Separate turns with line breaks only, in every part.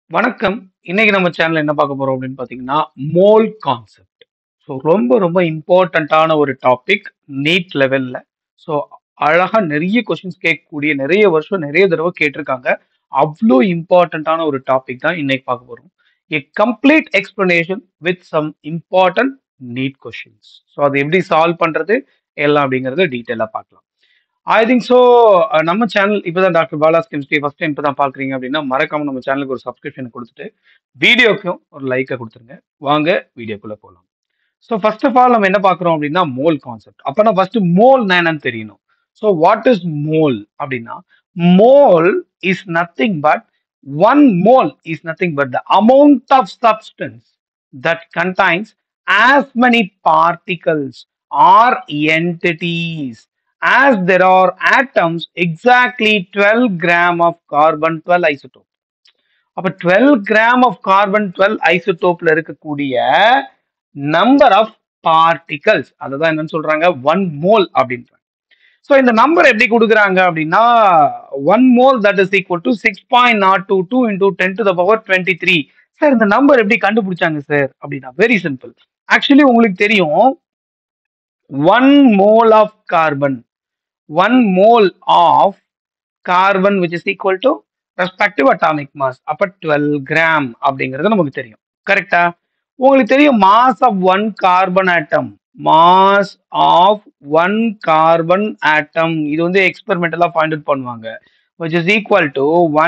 வணக்கம். இன்னைக்கு நம்ம சேனல்ல என்ன பார்க்க போறோம் அப்படின்னு பார்த்தீங்கன்னா, மோல் கான்செப்ட். ஸோ ரொம்ப ரொம்ப இம்பார்ட்டன்ட்டான ஒரு டாபிக் நீட் லெவல்ல. ஸோ அழகா நெறைய கொஸ்டின்ஸ் கேட்கக்கூடிய நெறைய வருஷம் நெறைய தடவ கேட்டிருக்காங்க. அவ்ளோ இம்பார்ட்டன்ட்டான ஒரு டாபிக் தான் இன்னைக்கு பார்க்க போறோம். A complete explanation with some important NEET questions. So அது எப்படி சால்வ் பண்றது எல்லாம் அப்படிங்கிறத டீட்டெயிலா பார்க்கலாம். ஐ திங்க் ஸோ நம்ம சேனல் இப்பதான் doctor Bala's chemistry first time இப்பதான் பார்க்குறீங்க அப்படின்னா, மறக்காம நம்ம சேனலுக்கு ஒரு சப்ஸ்கிரிப்ஷன் குடுத்துட்டு, வீடியோக்கும் ஒரு லைக்க குடுத்துருங்க. வாங்க வீடியோக்குள்ள போலாம். ஸோ ஃபர்ஸ்ட் ஆஃப் ஆல் நம்ம என்ன பார்க்குறோம் அப்படின்னா, மோல் கான்செப்ட். அப்பன்னா ஃபர்ஸ்ட் மோல்னா என்னன்னு தெரியணும். ஸோ வாட் இஸ் மோல் அப்படின்னா, mole is nothing but 1 mole is nothing but the amount of substance that contains as many particles or entities as there are atoms exactly 12 gram of carbon 12 isotope. அப்ப 12 gram of carbon 12 ஐசோடோப்ல இருக்கக்கூடிய number of particles அதுதான் என்னன்னு சொல்றாங்க 1 mole அப்படின்றாங்க. So இந்த number எப்படி கொடுக்குறாங்க அப்படின்னா 1 mole that is equal to 6.022 into 10 to the power 23 sir இந்த நம்பர் எப்படி கண்டுபிடிச்சாங்க சார் அப்படின்னா வெரி சிம்பிள் ஆக்சுவலி உங்களுக்கு தெரியும் 1 mole of carbon 1 mole of carbon which is equal to respective atomic mass அப்ப 12 கிராம் அப்படிங்கிறது நமக்கு தெரியும் கரெக்டா உங்களுக்கு தெரியும் mass of one carbon atom mass of one carbon atom இது வந்து எக்ஸ்பெரிமெண்டலா ஃபைண்ட் அவுட் பண்ணுவாங்க which is equal to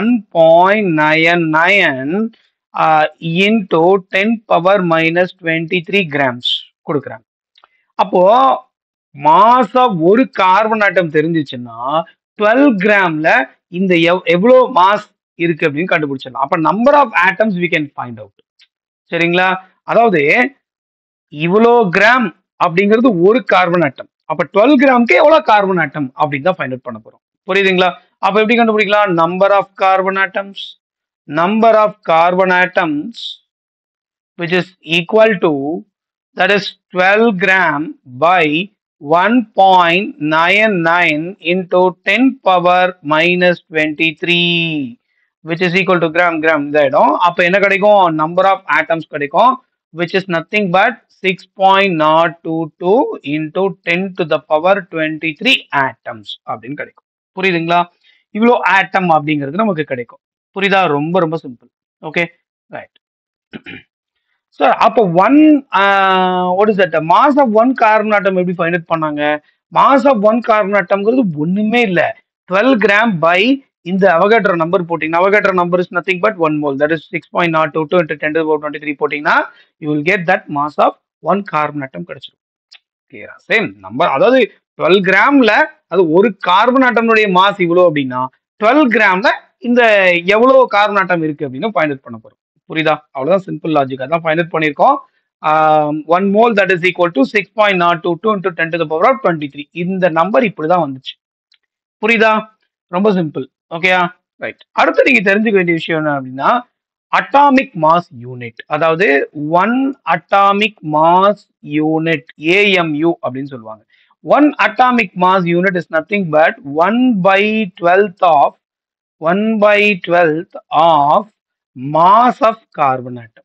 1.99 uh, into 10 power minus 23 grams கொடுக்குறாங்க அப்போ மாஸ் ஆஃப் ஒரு கார்பன் ஆட்டம் தெரிஞ்சிச்சுன்னா 12 கிராம்ல இந்த எவ் எவ்வளோ மாஸ் இருக்கு அப்படின்னு கண்டுபிடிச்சிடலாம் அப்ப number of atoms we can find out சரிங்களா அதாவது இவ்வளோ கிராம் அப்படிங்கிறது ஒரு கார்பன் ஆட்டம் அப்ப 12 கிராம்க்கு எவ்வளவு கார்பன் ஆட்டம் அப்படின்னு தான் ஃபைண்ட் அவுட் பண்ண போறோம் புரியுதுங்களா அப்ப எப்படி கண்டுபிடிக்கலாம் number of carbon atoms number of carbon atoms which is equal to that is 12 gram by 1.99 into 10 power minus 23 which is equal to gram gram இந்த இடம் அப்ப என்ன கிடைக்கும் number of atoms கிடைக்கும் which is nothing but 6.022 into 10 to the power 23 atoms அப்படின்னு கிடைக்கும் புரியுதுங்களா இவ்வளோ ஆட்டம் அப்படிங்கிறது நமக்கு கிடைக்கும் புரியுதா ரொம்ப ரொம்ப சிம்பிள் ஓகே ரைட் சார் அப்போ one what is that mass of one carbon atom எப்படி ஃபைண்ட் அவுட் பண்ணாங்க மாஸ் ஆஃப் ஒன் கார்பன் ஆட்டம்ங்கிறது ஒண்ணுமே இல்ல டுவெல் கிராம் பை இந்த அவகேட்ரோ நம்பர் போட்டீங்கன்னா Avogadro number is nothing but one mole that is six point not two two into ten twenty three போட்டீங்கன்னா you will get that mass of one carbon atom கிடைச்சிடும் கிளியரா same number அதாவது twelve கிராம்ல அது ஒரு carbon ஆட்டம்னுடைய mass இவ்வளோ அப்படின்னா twelve கிராம்ல இந்த எவ்வளவு கார்பன் ஆட்டம் இருக்கு அப்படின்னு ஃபைண்ட் அவுட் பண்ண போறோம் புரியுதா அவ்வளவுதான் சிம்பிள் லாஜிக் அதான் ஃபைண்ட் அவுட் பண்ணியிருக்கோம் one mole that is equal to six point not two two into ten to power of twenty three இந்த நம்பர் இப்படிதான் வந்துச்சு புரியுதா ரொம்ப சிம்பிள் ஓகேயா ரைட் அடுத்து நீங்க தெரிஞ்சுக்க வேண்டிய விஷயம் என்ன அப்படின்னா அட்டாமிக் மாஸ் யூனிட் அதாவது one atomic mass unit AMU அப்படின்னு சொல்லுவாங்க one atomic mass unit is nothing but one by twelfth of one by twelfth of mass of carbon atom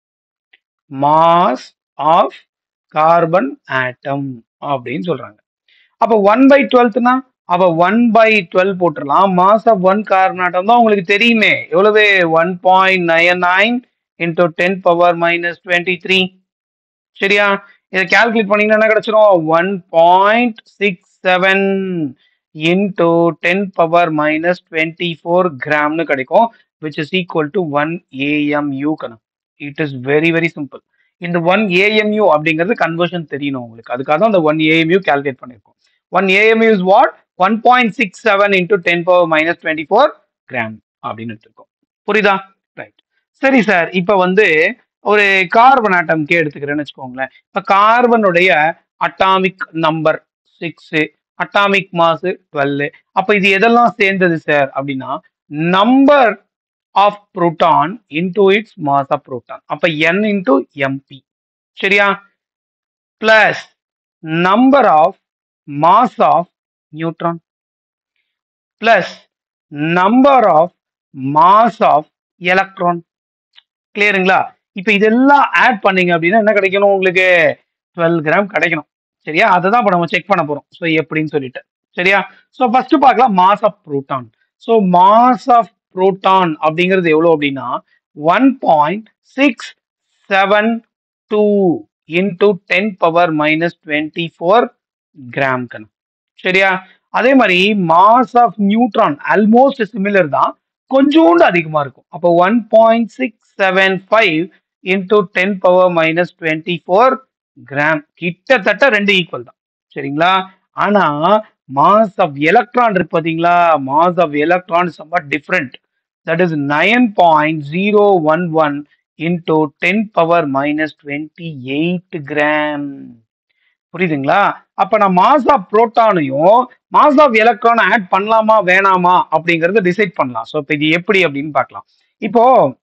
mass of carbon atom அப்படின்னு சொல்றாங்க அப்ப one by டுவெல்த்னா அப்ப one by twelve போட்டுடலாம் mass of one carbon atom தான் உங்களுக்கு தெரியுமே எவ்வளவு one point nine nine into ten power minus twenty three சரியா இதை கால்குலேட் பண்ணீங்கன்னா என்ன கிடைச்சிரும் one point six seven into ten power minus twenty four கிராம்னு கிடைக்கும் which is equal to 1 AMU கணம் it is very very simple இந்த one AMU அப்படிங்கிறது கன்வர்ஷன் தெரியணும் உங்களுக்கு அதுக்காக தான் அந்த ஒன் ஏஎம்யூ கால்குலேட் பண்ணியிருக்கோம் one AMU is what one point six seven into ten power minus twenty four gram அப்படின்னு எடுத்துருக்கோம் புரியுதா ரைட் சரி சார் இப்போ வந்து ஒரு கார்பன் ஆட்டம்கே எடுத்துக்கிறேன்னு வச்சுக்கோங்களேன் இப்போ கார்பனுடைய atomic number six atomic mass twelve அப்போ இது எதெல்லாம் சேர்ந்தது சார் அப்படின்னா number of proton into its mass of proton அப்ப n இன்டூ எம்பி சரியா plus number of mass of neutron plus number of mass of electron கிளியருங்களா இப்போ இதெல்லாம் ஆட் பண்ணீங்க அப்படின்னா என்ன கிடைக்கணும் உங்களுக்கு டுவெல் கிராம் கிடைக்கணும் சரியா அதை தான் இப்போ நம்ம செக் பண்ண போறோம் ஸோ எப்படின்னு சொல்லிட்டு சரியா ஸோ ஃபர்ஸ்ட் பார்க்கலாம் mass of proton so mass of proton அப்படிங்கிறது எவ்வளோ அப்படின்னா one point six seven two into ten power minus twenty four gram கணக்கு சரியா அதே மாதிரி mass of neutron almost similar தான் கொஞ்சோண்டு அதிகமா இருக்கும் அப்போ one point six seven five into ten power minus twenty four gram கிட்டத்தட்ட ரெண்டு ஈக்குவல் தான் சரிங்களா ஆனா மாஸ் ஆஃப் எலக்ட்ரான் இருக்கு பாத்தீங்களா mass of electron somewhat different that is nine point zero one one into ten power minus twenty eight gram புரியுதுங்களா அப்ப நான் மாஸ் ஆஃப் புரோட்டானையும் மாஸ் ஆஃப் எலக்ட்ரானை ஆட் பண்ணலாமா வேணாமா அப்படிங்கறத டிசைட் பண்ணலாம் ஸோ இப்போ இது எப்படி அப்படின்னு பார்க்கலாம் இப்போ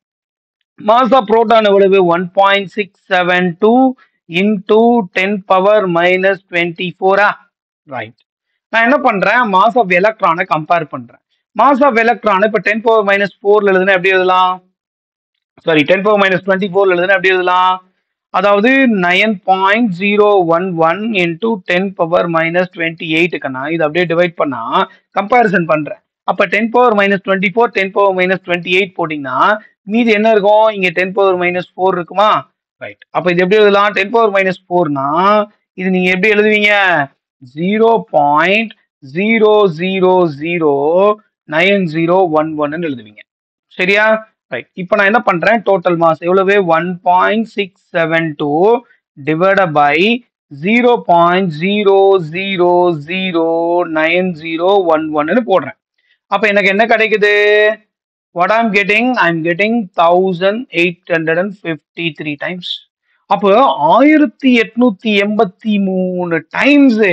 மாஸ் ஆஃப் புரோட்டான் எவ்வளவு one point six seven two into ten power minus twenty ஃபோரா ரைட் நான் என்ன பண்றேன் மாஸ் ஆஃப் எலக்ட்ரானை கம்பேர் பண்றேன் மாஸ் ஆஃப் எலக்ட்ரான் இப்போ டென் பவர் மைனஸ் ஃபோர்ல எழுதுனா எப்படி எழுதலாம் sorry ten power minus twenty ஃபோர்ல எழுதுனா எப்படி எழுதலாம் அதாவது nine point zero one one into ten power minus twenty எயிட்டுக்குண்ணா இது அப்படியே டிவைட் பண்ணா கம்பேரிசன் பண்றேன் அப்ப ten power minus twenty four ten power minus twenty eight போட்டீங்கன்னா மீதி என்ன இருக்கும் இங்க டென் பவர் மைனஸ் ஃபோர் இருக்குமா ரைட் அப்ப இது எப்படி எழுதலாம் டென் பவர் மைனஸ் ஃபோர்னா இது நீங்க எப்படி எழுதுவீங்க zero point zero zero zero nine zero one ஒன்னு எழுதுவீங்க சரியா ரைட் இப்போ நான் என்ன பண்றேன் டோட்டல் மாஸ் எவ்வளவு one point six seven two divide by zero point zero zero zero nine zero one ஒன்னு போடுறேன் அப்ப எனக்கு என்ன கிடைக்குது what I'm getting I am getting thousand eight hundred and fifty three times அப்போ ஆயிரத்தி எட்நூத்தி எண்பத்தி மூணு டைம்ஸ்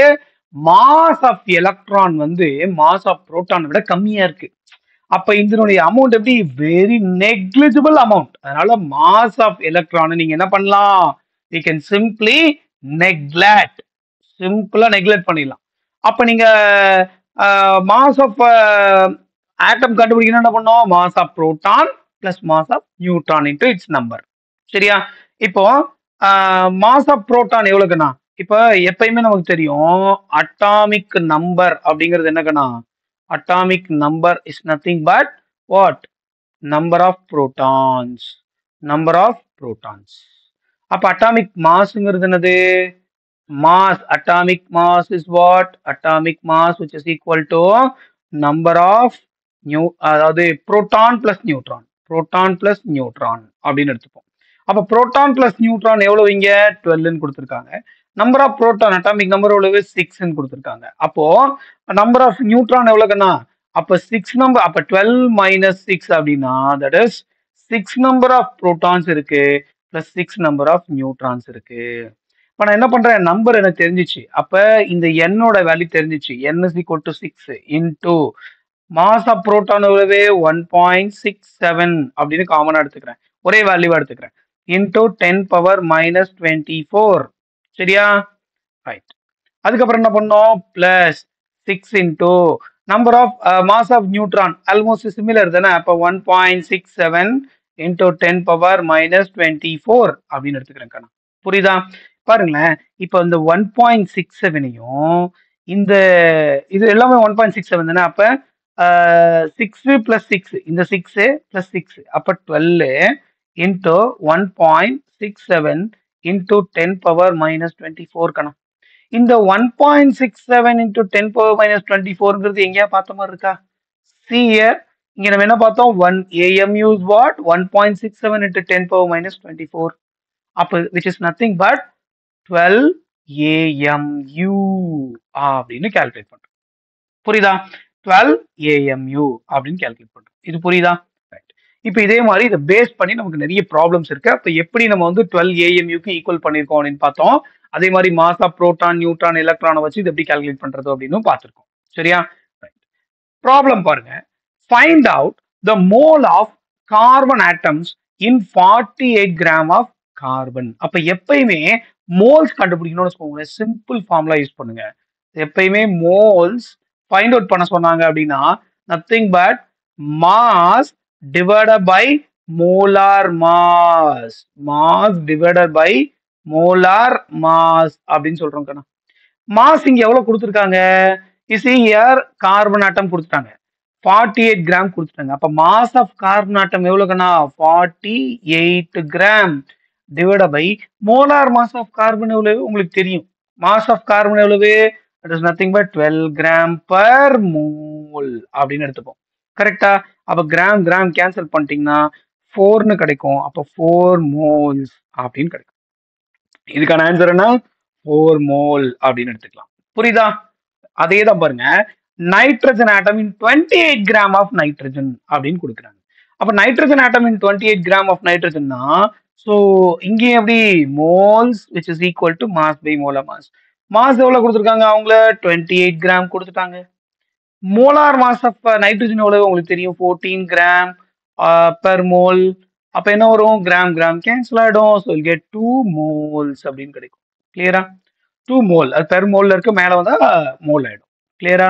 மாஸ் ஆஃப் எலக்ட்ரான் வந்து மாஸ் ஆஃப் புரோட்டானை விட கம்மியா இருக்கு அப்ப இதனுடைய அமௌண்ட் எப்படி வெரி நெக்லிஜிபிள் அமௌண்ட் அதனால மாஸ் ஆஃப் எலக்ட்ரான் நீங்க என்ன பண்ணலாம் யூ கேன் சிம்பிளி நெக்லெக்ட் சிம்பிளா நெக்லெக்ட் பண்ணிடலாம் அப்ப நீங்க மாஸ் ஆஃப் ஆட்டம் கண்டுபிடிக்கணும் என்ன பண்ணோம் mass of proton plus mass of neutron into its number சரியா இப்போ மாஸ் ஆஃப் புரோட்டான் எவ்வளவுக்குண்ணா இப்போ எப்பயுமே நமக்கு தெரியும் அட்டாமிக் நம்பர் அப்படிங்கிறது என்னக்கண்ணா atomic number is nothing but what number of protons number of protons அப்ப atomic massங்கிறது என்னது mass atomic mass is what atomic mass which is equal to number of new அதாவது proton plus neutron proton plus neutron அப்படின்னு எடுத்துப்போம் அப்ப proton plus neutron எவ்வளவு இங்க 12 ன்னு கொடுத்திருக்காங்க number of proton atomic number எவ்வளவு சிக்ஸ்ன்னு கொடுத்துருக்காங்க அப்போ நம்பர் ஆஃப் நியூட்ரான் எவ்வளவுக்குன்னா அப்ப சிக்ஸ் நம்பர் அப்ப டுவெல் மைனஸ் சிக்ஸ் அப்படின்னா that is six number of protons இருக்கு plus six number of neutrons இருக்கு இப்போ நான் என்ன பண்றேன் நம்பர் எனக்கு தெரிஞ்சிச்சு அப்ப இந்த என்னோட வேல்யூ தெரிஞ்சிச்சு n is equal to six into mass of proton எவ்வளவு ஒன் பாயிண்ட் சிக்ஸ் செவன் அப்படின்னு காமனா எடுத்துக்கிறேன் ஒரே வேல்யூவா எடுத்துக்கிறேன் into ten power minus twenty four சரியா ரைட் அதுக்கப்புறம் என்ன பண்ணோம் plus six into number of mass of neutron almost similar தானே அப்போ one point six seven into ten power minus twenty four அப்படின்னு எடுத்துக்கிறேன் கண்ணா புரியுதா பாருங்களேன் இப்போ இந்த ஒன் பாயிண்ட் சிக்ஸ் செவனையும் இந்த இது எல்லாமே ஒன் பாயிண்ட் சிக்ஸ் செவன் தானே அப்போ சிக்ஸ் பிளஸ் சிக்ஸ் இந்த சிக்ஸ் பிளஸ் சிக்ஸ் அப்போ twelve into one point six seven into ten power minus twenty four கணம் இந்த one point six seven into ten power minus twenty ஃபோர்ங்கிறது எங்கேயா பார்த்த மாதிரி இருக்கா சி இயர் இங்க நம்ம என்ன பார்த்தோம் one AMU is what one point six seven into ten power minus twenty four அப்போ which is nothing but twelve AMU அப்படின்னு கால்குலேட் பண்றோம் புரியுதா டுவெல் ஏஎம்யூ அப்படின்னு கால்குலேட் பண்றோம் இது புரியுதா ரைட் இப்போ இதே மாதிரி இதை பேஸ் பண்ணி நமக்கு நிறைய ப்ராப்ளம்ஸ் இருக்கு அப்போ எப்படி நம்ம வந்து டுவெல் ஏஎம்யூக்கு ஈக்குவல் பண்ணியிருக்கோம் அப்படின்னு பார்த்தோம் அதே மாதிரி மாஸ் ஆஃப் புரோட்டான் நியூட்ரான் எலக்ட்ரானை வச்சு இது எப்படி கால்குலேட் பண்றது அப்படின்னு பார்த்துருக்கோம் சரியா ப்ராப்ளம் பாருங்க find out the mole of carbon atoms in forty eight gram of carbon அப்ப எப்பயுமே மோல்ஸ் கண்டுபிடிக்கணும்னு வச்சுக்கோங்களேன் சிம்பிள் ஃபார்முலா யூஸ் பண்ணுங்க எப்பயுமே மோல்ஸ் ஃபைண்ட் அவுட் பண்ண சொன்னாங்க அப்படின்னா nothing but mass divided by molar mass mass divided by molar mass அப்படின்னு சொல்றோம் கண்ணா மாஸ் இங்க எவ்வளவு கொடுத்துருக்காங்க இஸ் இயர் கார்பன் ஆட்டம் கொடுத்துட்டாங்க ஃபார்ட்டி எயிட் கிராம் கொடுத்துட்டாங்க அப்ப மாஸ் ஆஃப் கார்பன் ஆட்டம் எவ்வளவுக்குண்ணா forty eight gram divide by molar mass of carbon எவ்வளவு உங்களுக்கு தெரியும் மாஸ் ஆஃப் கார்பன் எவ்வளவு it is nothing but twelve gram per mole அப்படின்னு எடுத்துப்போம் கரெக்டா அப்ப கிராம் கிராம் கேன்சல் பண்ணிட்டீங்கன்னா ஃபோர்னு கிடைக்கும் அப்ப ஃபோர் மோல்ஸ் அப்படின்னு கிடைக்கும் இதுக்கான ஆன்சர் என்ன ஃபோர் மோல் அப்படின்னு எடுத்துக்கலாம் புரியுதா அதே தான் பாருங்க nitrogen atom in twenty eight gram of nitrogen அப்படின்னு கொடுக்குறாங்க அப்ப nitrogen atom in twenty eight gram of நைட்ரஜன்னா ஸோ இங்கேயும் எப்படி moles which is equal to mass by molar mass mass எவ்வளவு கொடுத்துருக்காங்க அவங்கள டுவெண்ட்டி எயிட் கிராம் கொடுத்துட்டாங்க மோலார் மாஸ் ஆஃப் நைட்ரஜன் எவ்வளவு உங்களுக்கு தெரியும் ஃபோர்டீன் கிராம் பெர் மோல் அப்ப என்ன வரும் கிராம் கிராம் கேன்சல் ஆயிடும் ஸோ கெட் டூ மோல்ஸ் அப்படின்னு கிடைக்கும் கிளியரா டூ மோல் அது பெர் மோல்ல இருக்கு மேல வந்தா மோல் ஆயிடும் கிளியரா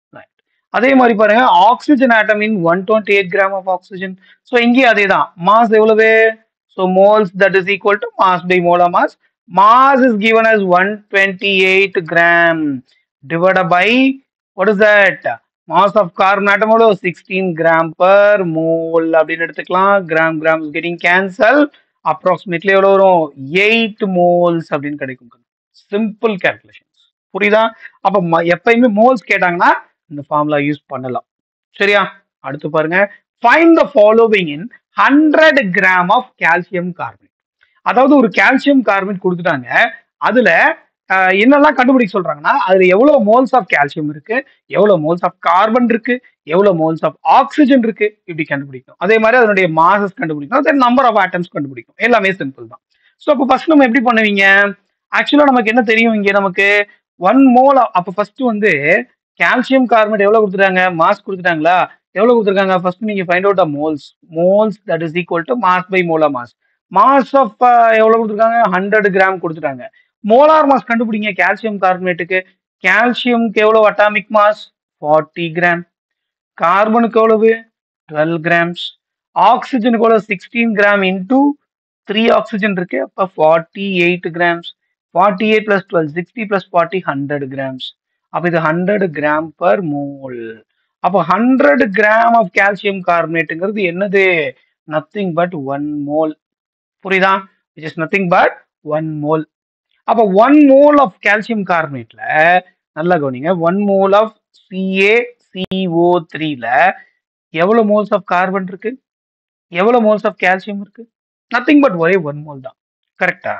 அதே மாதிரி பாருங்க oxygen atom in one twenty eight gram of oxygen so இங்கேயும் அதே தான் மாஸ் எவ்வளவு so moles that is equal to mass by molar mass mass is given as one twenty eight gram divided by what is that mass of carbon atom எவ்வளவு sixteen gram per mole அப்படின்னு எடுத்துக்கலாம் gram gram is getting cancel approximately எவ்வளவு வரும் eight moles அப்படின்னு கிடைக்கும் simple calculations புரியுதா அப்ப ம- எப்பயுமே மோல்ஸ் கேட்டாங்கன்னா இந்த ஃபார்முலா யூஸ் பண்ணலாம் சரியா அடுத்து பாருங்க find the following in hundred gram of calcium carbonate அதாவது ஒரு கால்சியம் கார்பனேட் கொடுத்துட்டாங்க அதுல ஆஹ், என்னெல்லாம் கண்டுபிடிக்க சொல்றாங்கன்னா அதுல எவ்வளவு மோல்ஸ் ஆஃப் கால்சியம் இருக்கு எவ்வளவு மோல்ஸ் ஆஃப் கார்பன் இருக்கு எவ்வளவு மோல்ஸ் ஆஃப் ஆக்சிஜன் இருக்கு இப்படி கண்டுபிடிக்கணும் அதே மாதிரி அதனுடைய மாசஸ் கண்டுபிடிக்கணும் தென் நம்பர் ஆஃப் ஆட்டம்ஸ் கண்டுபிடிக்கணும் எல்லாமே சிம்பிள் தான் ஸோ அப்போ ஃபர்ஸ்ட் நம்ம எப்படி பண்ணுவீங்க ஆக்சுவலா நமக்கு என்ன தெரியும் இங்க நமக்கு ஒன் மோல் அப்போ ஃபர்ஸ்ட் வந்து கால்சியம் கார்பனேட் எவ்வளவு கொடுத்துட்டாங்க மாஸ் கொடுத்துட்டாங்களா எவ்வளவு கொடுத்துருக்காங்க ஃபர்ஸ்ட் நீங்க find out moles moles that is equal to mass by molar mass mass of எவ்வளவு கொடுத்துருக்காங்க ஹண்ட்ரட் கிராம் கொடுத்துட்டாங்க மோலார் மாஸ் கண்டுபிடிங்க கால்சியம் கார்பனேட்டுக்கு கால்சியம்க்கு எவ்வளவு அட்டாமிக் மாஸ் ஃபார்ட்டி கிராம் கார்பனுக்கு எவ்வளவு டுவெல் கிராம்ஸ் ஆக்சிஜனுக்கு எவ்வளவு sixteen gram into three oxygen இருக்கு அப்ப forty eight grams forty eight plus twelve sixty plus forty hundred grams அப்ப இது ஹண்ட்ரட் கிராம் பர் மோல் அப்போ ஹண்ட்ரட் கிராம் ஆஃப் கால்சியம் கார்பனேட்டுங்கிறது என்னது நத்திங் பட் ஒன் மோல் புரியுதா which is nothing but one mole அப்போ one mole of calcium கார்பனேட்ல நல்லா கவனிங்க one mole of CA CO த்ரீல எவ்வளவு மோல்ஸ் ஆஃப் கார்பன் இருக்கு எவ்வளவு மோல்ஸ் ஆஃப் கால்சியம் இருக்கு நத்திங் பட் ஒரே ஒன் மோல் தான் கரெக்டா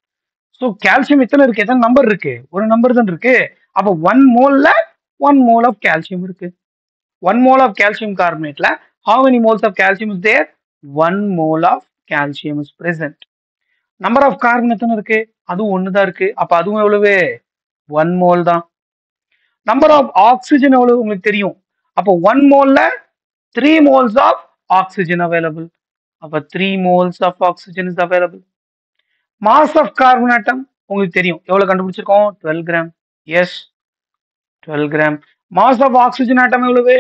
ஸோ கால்சியம் எத்தனை இருக்கு எத்தனை நம்பர் இருக்கு ஒரு நம்பர் தான் இருக்கு அப்போ ஒன் மோல்ல ஒன் மோல் ஆஃப் கால்சியம் இருக்கு ஒன் மோல் ஆஃப் கால்சியம் கார்பனேட்ல how many moles of calcium is there one mole of calcium is present number of carbon எத்தனை இருக்கு அதுவும் ஒன்று தான் இருக்கு அப்ப அதுவும் எவ்வளவு ஒன் மோல் தான் நம்பர் ஆஃப் ஆக்சிஜன் எவ்வளவு உங்களுக்கு தெரியும் அப்போ ஒன் மோல்ல three moles of oxygen available அப்ப three moles of oxygen is available mass of carbon atom உங்களுக்கு தெரியும் எவ்வளவு கண்டுபிடிச்சிருக்கோம் twelve gram yes twelve gram mass of oxygen atom எவ்வளவு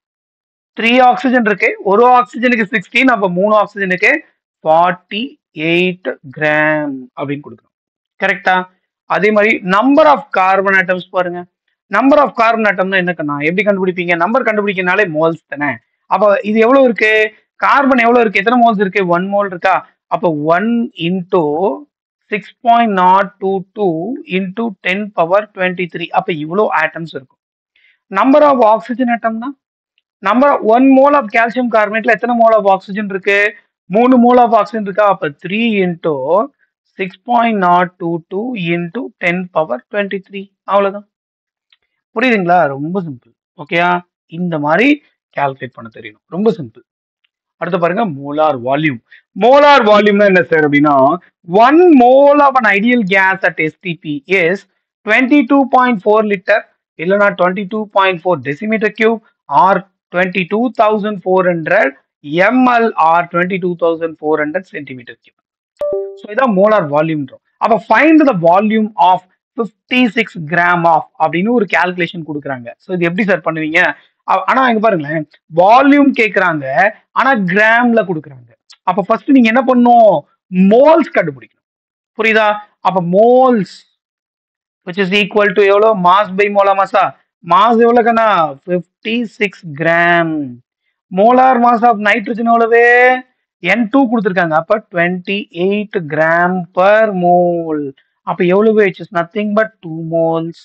த்ரீ ஆக்சிஜன் இருக்கு ஒரு ஆக்சிஜனுக்கு சிக்ஸ்டீன் அப்ப மூணு ஆக்சிஜனுக்கு ஃபார்ட்டி எயிட் கிராம் அப்படின்னு கொடுக்குறோம் கரெக்டா அதே மாதிரி நம்பர் ஆஃப் கார்பன் ஆட்டம்ஸ் பாருங்க நம்பர் ஆஃப் கார்பன் ஆட்டம்னா என்னக்கண்ணா எப்படி கண்டுபிடிப்பீங்க நம்பர் கண்டுபிடிக்கனாலே மோல்ஸ் தானே அப்ப இது எவ்வளவு இருக்கு கார்பன் எவ்வளவு இருக்கு எத்தனை மோல்ஸ் இருக்கு ஒன் மோல் இருக்கா அப்ப one into six point not two two into ten power twenty three அப்ப இவ்வளோ ஆட்டம்ஸ் இருக்கும் நம்பர் ஆஃப் ஆக்சிஜன் ஆட்டம்னா number one mole of calcium கார்பனேட்ல எத்தனை மோல் ஆஃப் ஆக்சிஜன் இருக்கு மூணு மோல் ஆஃப் ஆக்சிஜன் இருக்கா அப்ப three into six point not two two into ten power twenty three அவ்வளவுதான் புரியுதுங்களா ரொம்ப சிம்பிள் ஓகேயா இந்த மாதிரி கால்குலேட் பண்ண தெரியணும் ரொம்ப சிம்பிள் அடுத்து பாருங்க மோலார் வால்யூம் மோலார் வால்யூம்னா என்ன சார் அப்படின்னா one mole of an ideal gas at STP is twenty two point four litre இல்லைனா twenty two point four decimetre cube or twenty two thousand four hundred ml or twenty two thousand four hundred centimetre cube so இதான் molar வால்யூம்ன்றோம் அப்போ find the volume of fifty six gram of அப்படின்னு ஒரு calculation கொடுக்குறாங்க so இது எப்படி sir பண்ணுவீங்க அ- ஆனா இங்க பாருங்களேன் வால்யூம் கேக்குறாங்க ஆனா கிராம்ல கொடுக்குறாங்க அப்ப ஃபர்ஸ்ட் நீங்க என்ன பண்ணும் மோல்ஸ் கண்டுபிடிக்கணும் புரியுதா அப்ப moles which is equal to எவ்வளோ மாஸ் பை மோலா மாசா மாஸ் எவ்வளோ கண்ணா fifty six gram molar mass of nitrogen எவ்வளவு என் டூ கொடுத்துருக்காங்க அப்ப twenty eight gram per mole அப்ப எவ்வளவு it's is nothing but two moles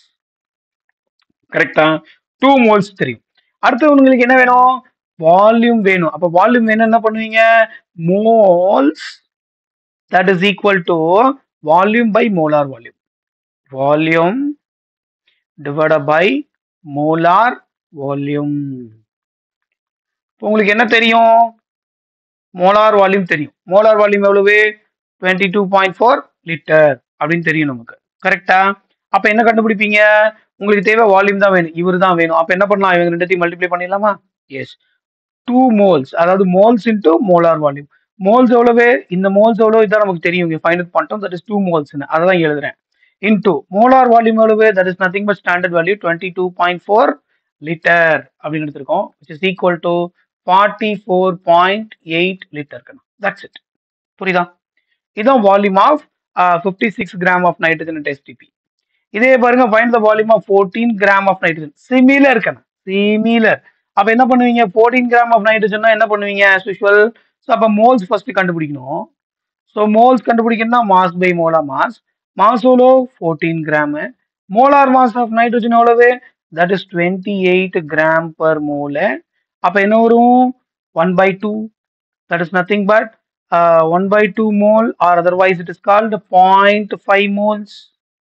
கரெக்டா டூ மோல்ஸ் தெரியும் அடுத்து உங்களுக்கு என்ன வேணும் வால்யூம் வேணும் அப்ப வால்யூம் வேணும் என்ன பண்ணுவீங்க moles that is equal to volume by molar volume volume divided by molar volume உங்களுக்கு என்ன தெரியும் மோலார் வால்யூம் தெரியும் மோலார் வால்யூம் எவ்வளவு twenty two point four litre அப்படின்னு தெரியும் நமக்கு கரெக்டா அப்ப என்ன கண்டுபிடிப்பீங்க உங்களுக்கு தேவை வால்யூம் தான் வேணும் இவர் தான் வேணும் அப்ப என்ன பண்ணலாம் இவங்க ரெண்டத்தையும் மல்டிப்ளை பண்ணிடலாமா எஸ் டூ மோல்ஸ் அதாவது moles into molar volume moles எவ்வளவு இந்த மோல்ஸ் எவ்வளவு இதான் நமக்கு தெரியும் இங்க ஃபைண்ட் அவுட் பண்ணிட்டோம் தட் இஸ் டூ மோல்ஸ்னு அதை தான் எழுதுறேன் இன்டூ மோலார் வால்யூம் எவ்வளவு that is nothing but standard value twenty two point four litre அப்படின்னு எடுத்திருக்கோம் which is equal to forty four point eight litre that's it புரியுதா இதுதான் volume of fifty six gram of nitrogen at STP இதே பாருங்க find the volume of fourteen gram of nitrogen similar கண்ணா similar அப்ப என்ன பண்ணுவீங்க ஃபோர்டீன் கிராம் ஆஃப் நைட்ரஜன்னா என்ன பண்ணுவீங்க as usual ஸோ அப்போ மோல்ஸ் ஃபர்ஸ்ட் கண்டுபிடிக்கணும் ஸோ மோல்ஸ் கண்டுபிடிக்கணும்னா mass by molar mass mass எவ்வளோ fourteen gram molar mass of nitrogen எவ்வளவு that is twenty eight gram per மோல அப்போ என்ன வரும் one by two that is nothing but one by two mole or otherwise it is called point five moles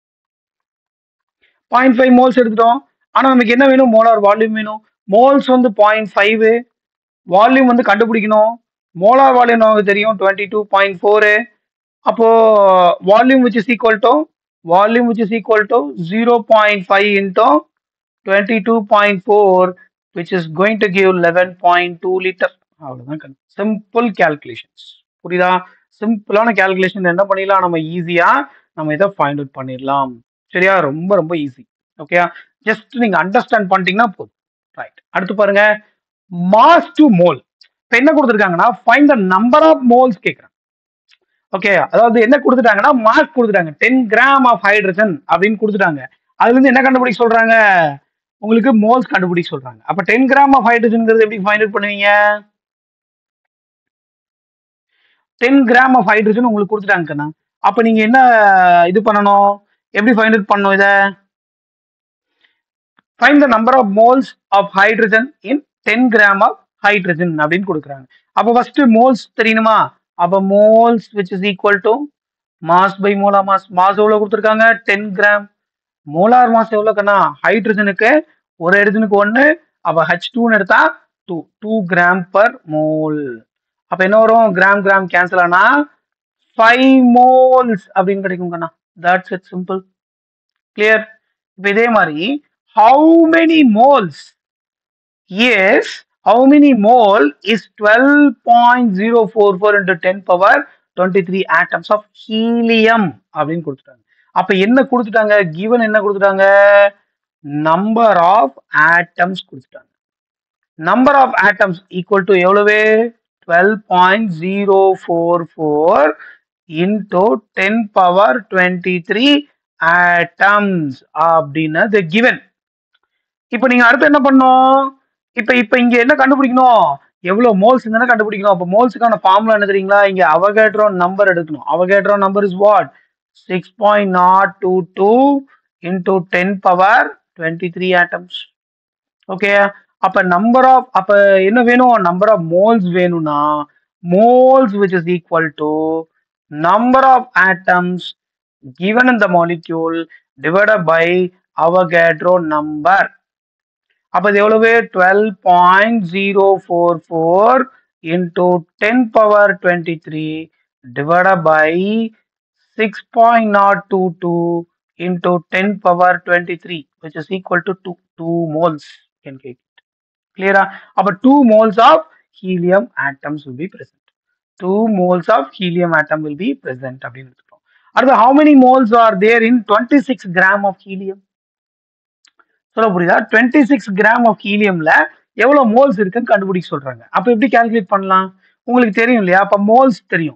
point five moles எடுத்துட்டோம் ஆனா நமக்கு என்ன வேணும் மோலார் வால்யூம் வேணும் மோல்ஸ் வந்து பாயிண்ட் ஃபைவ் வால்யூம் வந்து கண்டுபிடிக்கணும் மோலார் வால்யூம் நமக்கு தெரியும் டுவெண்ட்டி டூ பாயிண்ட் ஃபோரு அப்போ volume which is equal to volume which is equal to zero point five into twenty two point four which is going to give eleven point two litre அவ்வளோதான் simple calculations புரியுதா சிம்பிளான calculation என்ன பண்ணிடலாம் நம்ம ஈஸியா நம்ம இதை ஃபைண்ட் அவுட் பண்ணிடலாம் சரியா ரொம்ப ரொம்ப ஈஸி ஓகேயா ஜஸ்ட் நீங்க அண்டர்ஸ்டாண்ட் பண்ணிட்டீங்கன்னா போதும் ரைட் அடுத்து பாருங்க மாஸ் டு மோல் இப்போ என்ன கொடுத்துருக்காங்கன்னா find the number of moles கேட்குறாங்க ஓகே அதாவது என்ன கொடுத்துட்டாங்கன்னா மாஸ் கொடுத்துட்டாங்க டென் கிராம் ஆஃப் ஹைட்ரஜன் அப்படின்னு கொடுத்துட்டாங்க அதுல இருந்து என்ன கண்டுபிடிக்க சொல்றாங்க உங்களுக்கு மோல்ஸ் கண்டுபிடிக்க சொல்றாங்க அப்ப டென் கிராம் ஆஃப் ஹைட்ரஜன்ங்கிறது எப்படி ஃபைண்ட் அவுட் பண்ணுவீங்க டென் கிராம் ஆஃப் ஹைட்ரஜன் உங்களுக்கு கொடுத்துட்டாங்கண்ணா அப்ப நீங்க என்ன இது பண்ணணும் எப்படி ஃபைண்ட் அவுட் பண்ணணும் இதை find the number of moles of hydrogen in ten gram of hydrogen அப்படின்னு கொடுக்குறாங்க அப்போ ஃபர்ஸ்ட் மோல்ஸ் தெரியணுமா அப்போ moles which is equal to mass by molar mass mass எவ்வளோ கொடுத்துருக்காங்க டென் கிராம் மோலார் மாஸ் எவ்வளோ கண்ணா ஹைட்ரஜனுக்கு ஒரு ஹைட்ரஜனுக்கு ஒன்று அப்போ ஹச் டூன்னு எடுத்தா two two gram per mole அப்போ என்ன வரும் கிராம் கிராம் கேன்சல் ஆனா ஃபைவ் மோல்ஸ் அப்படின்னு கிடைக்கும் கண்ணா தட்ஸ் இட் சிம்பிள் கிளியர் இப்போ இதே மாதிரி how many moles yes how many mole is twelve point zero four four into ten power twenty three atoms of helium அப்படின்னு கொடுத்துட்டாங்க அப்ப என்ன கொடுத்துட்டாங்க கிவன் என்ன கொடுத்துட்டாங்க நம்பர் ஆஃப் ஆட்டம்ஸ் கொடுத்துட்டாங்க number of atoms equal to எவ்வளவு twelve point zero four four into ten power twenty three atoms அப்படின்னு கிவன் இப்போ நீங்க அடுத்து என்ன பண்ணணும் இப்போ இப்போ இங்க என்ன கண்டுபிடிக்கணும் எவ்வளவு மோல்ஸ் இருந்தா கண்டுபிடிக்கணும் அப்போ மோல்ஸுக்கான ஃபார்முலா என்ன தெரியுங்களா இங்க அவகேட்ரோ நம்பர் எடுக்கணும் Avogadro number is what six point not two two into ten power twenty three atoms okay அப்ப நம்பர் ஆஃப் அப்ப என்ன வேணும் நம்பர் ஆஃப் மோல்ஸ் வேணும்னா moles which is equal to number of atoms given in the molecule divided by Avogadro number. அப்ப இது எவ்வளவு twelve point zero four four into ten power twenty three divide by six point not two two into ten power twenty three which is equal to two two moles can get கிளியரா அப்ப two moles of helium atoms will be present two moles of helium atom will be present அப்படின்னு எடுத்துக்கிறோம் அடுத்து how many moles are there in twenty six gram of helium சொல்ல புரியுதா twenty six gram of ஹீலியம்ல எவ்வளவு moles இருக்குன்னு கண்டுபிடிக்க சொல்றாங்க அப்ப எப்படி கால்குலேட் பண்ணலாம் உங்களுக்கு தெரியும் இல்லையா அப்ப மோல்ஸ் தெரியும்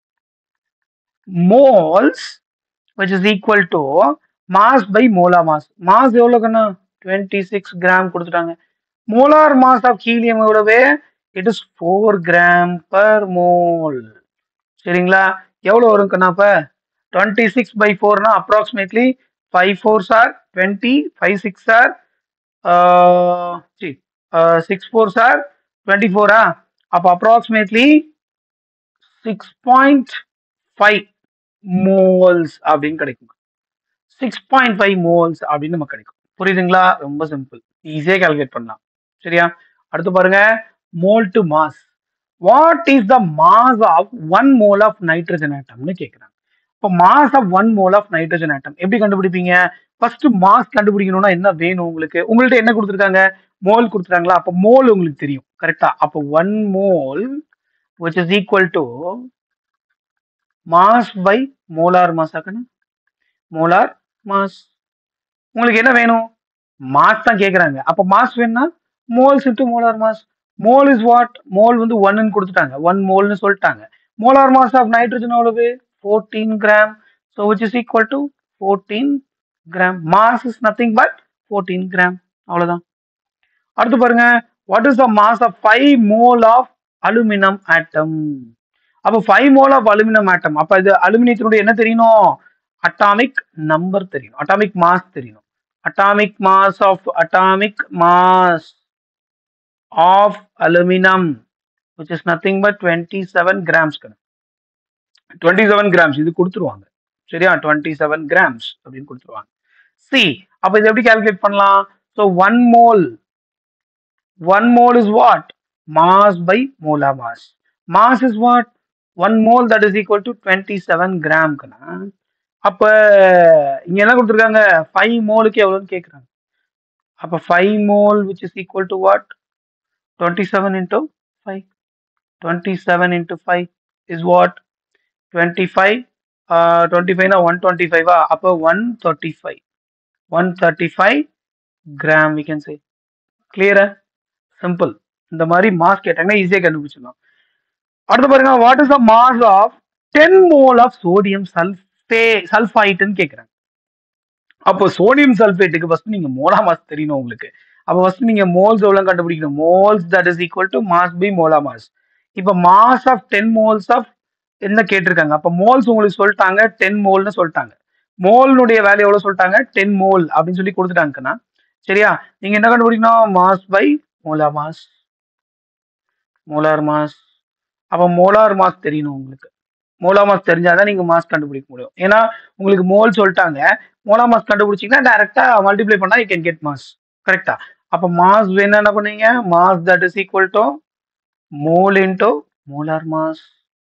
moles which is equal to mass by molar mass mass எவ்வளவுக்குன்னா 26 கிராம் கொடுத்துட்டாங்க molar mass of helium எவ்வளவு it is 4 gram per mole சரிங்களா எவ்வளவு வரும்க்கண்ணா அப்ப 26 by 4 னா approximately 5 4s are 20 5 6 are uh, see, uh, 6 4s are 24 ஆ அப்ப approximately 6.5 moles அப்படின்னு கிடைக்கும் சிக்ஸ் பாயிண்ட் ஃபைவ் மோல்ஸ் அப்படின்னு நமக்கு கிடைக்கும் புரியுதுங்களா ரொம்ப சிம்பிள் ஈஸியாக கால்குலேட் பண்ணலாம் சரியா அடுத்து பாருங்க mole to mass what is the mass of one mole of nitrogen ஆட்டம்னு கேட்குறாங்க இப்போ mass of one mole of nitrogen atom எப்படி கண்டுபிடிப்பீங்க ஃபர்ஸ்ட் மாஸ் கண்டுபிடிக்கணும்னா என்ன வேணும் உங்களுக்கு உங்கள்ட்ட என்ன கொடுத்துருக்காங்க மோல் கொடுத்துருக்காங்களா அப்போ மோல் உங்களுக்கு தெரியும் கரெக்டா அப்போ one mole which is equal to mass by molar mass ஆக்கணும் மோலார் மாஸ் உங்களுக்கு என்ன வேணும் மாஸ் தான் கேக்குறாங்க அப்ப மாஸ் வேணும்னா moles into molar mass mole is what mole வந்து ஒன்னு கொடுத்துட்டாங்க ஒன் மோல்னு சொல்லிட்டாங்க மோலார் மாஸ் ஆஃப் நைட்ரஜன் எவ்வளவு fourteen gram so which is equal to fourteen gram mass is nothing but fourteen gram அவ்வளவுதான் அடுத்து பாருங்க what is the mass of five mole of aluminium atom அப்போ five mole of aluminium atom அப்ப இது அலுமினியத்தினுடைய என்ன தெரியணும் அட்டாமிக் நம்பர் தெரியணும் அட்டாமிக் மாஸ் தெரியணும் atomic mass of atomic mass of aluminium which is nothing but 27 grams twenty seven grams இது கொடுத்துருவாங்க சரியா டுவெண்ட்டி செவன் கிராம்ஸ் அப்படின்னு கொடுத்துருவாங்க சி அப்ப இது எப்படி கால்குலேட் பண்ணலாம் so one mole one mole is what mass by molar mass mass is what one mole that is equal to twenty seven கிராம்க்குன்னா அப்ப இங்க என்ன கொடுத்துருக்காங்க ஃபைவ் மோலுக்கு எவ்வளோன்னு கேட்குறாங்க அப்ப five mole which is equal to what twenty seven into five twenty seven into five is what twenty five twenty ஃபைவ்னா ஒன் டுவெண்ட்டி ஃபைவா அப்போ one thirty five one thirty five gram we can say கிளியரா simple இந்த மாதிரி mass கேட்டாங்கன்னா ஈஸியாக கண்டுபிடிச்சிடலாம் அடுத்து பாருங்க what is the mass of ten mole of sodium சல்ஃபே சல்ஃபைட்னு கேட்குறாங்க அப்போ சோடியம் சல்ஃபேட்டுக்கு ஃபர்ஸ்ட் நீங்க மோலா மாஸ் தெரியணும் உங்களுக்கு அப்போ ஃபர்ஸ்ட் நீங்க மோல்ஸ் எவ்வளவு கண்டுபிடிக்கணும் moles that is equal to mass by molar mass இப்போ mass of ten moles of என்ன கேட்டிருக்காங்க அப்போ மோல்ஸ் உங்களுக்கு சொல்லிட்டாங்க டென் மோல்னு சொல்லிட்டாங்க மோல்னுடைய வேல்யூ எவ்வளவு சொல்லிட்டாங்க டென் மோல் அப்படின்னு சொல்லி கொடுத்துட்டாங்கண்ணா சரியா நீங்க என்ன கண்டுபிடிக்கணும் mass by molar mass molar mass அப்போ மோலார் மாஸ் தெரியணும் உங்களுக்கு மோலா மாஸ் தெரிஞ்சாதான் நீங்க மாஸ் கண்டுபிடிக்க முடியும் ஏன்னா உங்களுக்கு மோல் சொல்லிட்டாங்க மோலா மாஸ் கண்டுபிடிச்சீங்கன்னா டைரக்டா மல்டிப்ளை பண்ணா யூ கேன் கெட் மாஸ் கரெக்டா அப்ப மாஸ் வேணும் என்ன பண்ணுவீங்க mass that is equal to mole into molar mass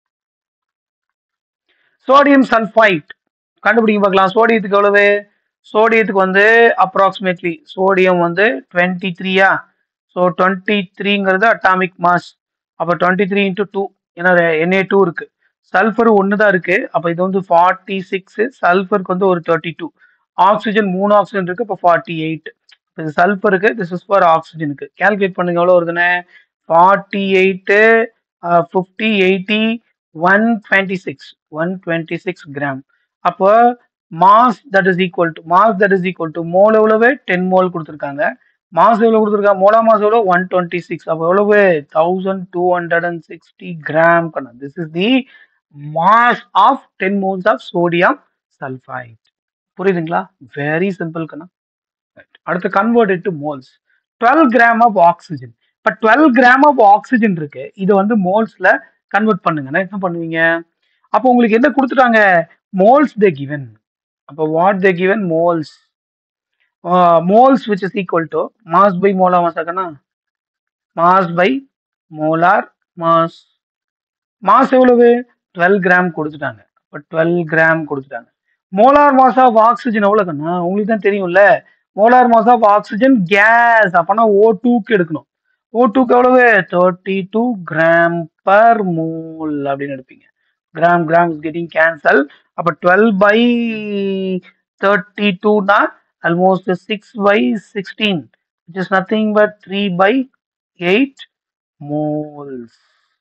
sodium sulphite கண்டுபிடிக்க பார்க்கலாம் சோடியத்துக்கு எவ்வளவு சோடியத்துக்கு வந்து அப்ராக்சிமேட்லி சோடியம் வந்து டுவெண்ட்டி த்ரீயா ஸோ டுவெண்ட்டி த்ரீங்கிறது அட்டாமிக் மாஸ் அப்போ டுவெண்ட்டி த்ரீ இன்டூ டூ ஏன்னா என்ஏ டூ இருக்கு சல்ஃபர் ஒன்று தான் இருக்கு அப்போ இது வந்து ஃபார்ட்டி சிக்ஸ் சல்ஃபருக்கு வந்து ஒரு தேர்ட்டி டூ ஆக்சிஜன் மூணு ஆக்சிஜன் இருக்கு இப்போ ஃபார்ட்டி எயிட் இது சல்ஃபருக்கு திஸ் இஸ் ஃபார் ஆக்சிஜனுக்கு கால்குலேட் பண்ணுங்க எவ்வளோ வருதுன்னு forty eight fifty eighty one twenty six one twenty six gram அப்போ mass that is equal to mass that is equal to mole எவ்வளவு டென் மோல் கொடுத்துருக்காங்க மாஸ் எவ்வளவு கொடுத்துருக்காங்க மோலா மாஸ் எவ்வளவு ஒன் டுவெண்ட்டி சிக்ஸ் அப்போ எவ்வளவு thousand two hundred and sixty gram கண்ணா this is the mass of ten moles of sodium sulphite புரியுதுங்களா very simple கண்ணா Right. அடுத்து convert to moles twelve gram of oxygen இப்போ twelve gram of oxygen இருக்கு இது வந்து மோல்ஸ்ல கன்வெர்ட் பண்ணுங்கன்னா என்ன பண்ணுவீங்க அப்போ உங்களுக்கு என்ன கொடுத்துட்டாங்க மோல்ஸ் தே கிவன் அப்போ what they given moles moles which is equal to mass by molar mass ஆக்கனா mass by molar mass mass எவ்வளவு டுவெல் கிராம் கொடுத்துட்டாங்க இப்போ டுவெல் கிராம் கொடுத்துட்டாங்க மோலார் மாஸ் ஆஃப் ஆக்சிஜன் எவ்வளோக்குன்னா உங்களுக்கு தான் தெரியும்ல molar mass of oxygen gas அப்பனா ஓ டூக்கு எடுக்கணும் ஓ டூக்கு எவ்வளவு thirty two gram per mole அப்படின்னு எடுப்பீங்க gram gram is getting cancel அப்போ டுவெல் பை தேர்ட்டி டூனா almost six by sixteen which is nothing but three by eight moles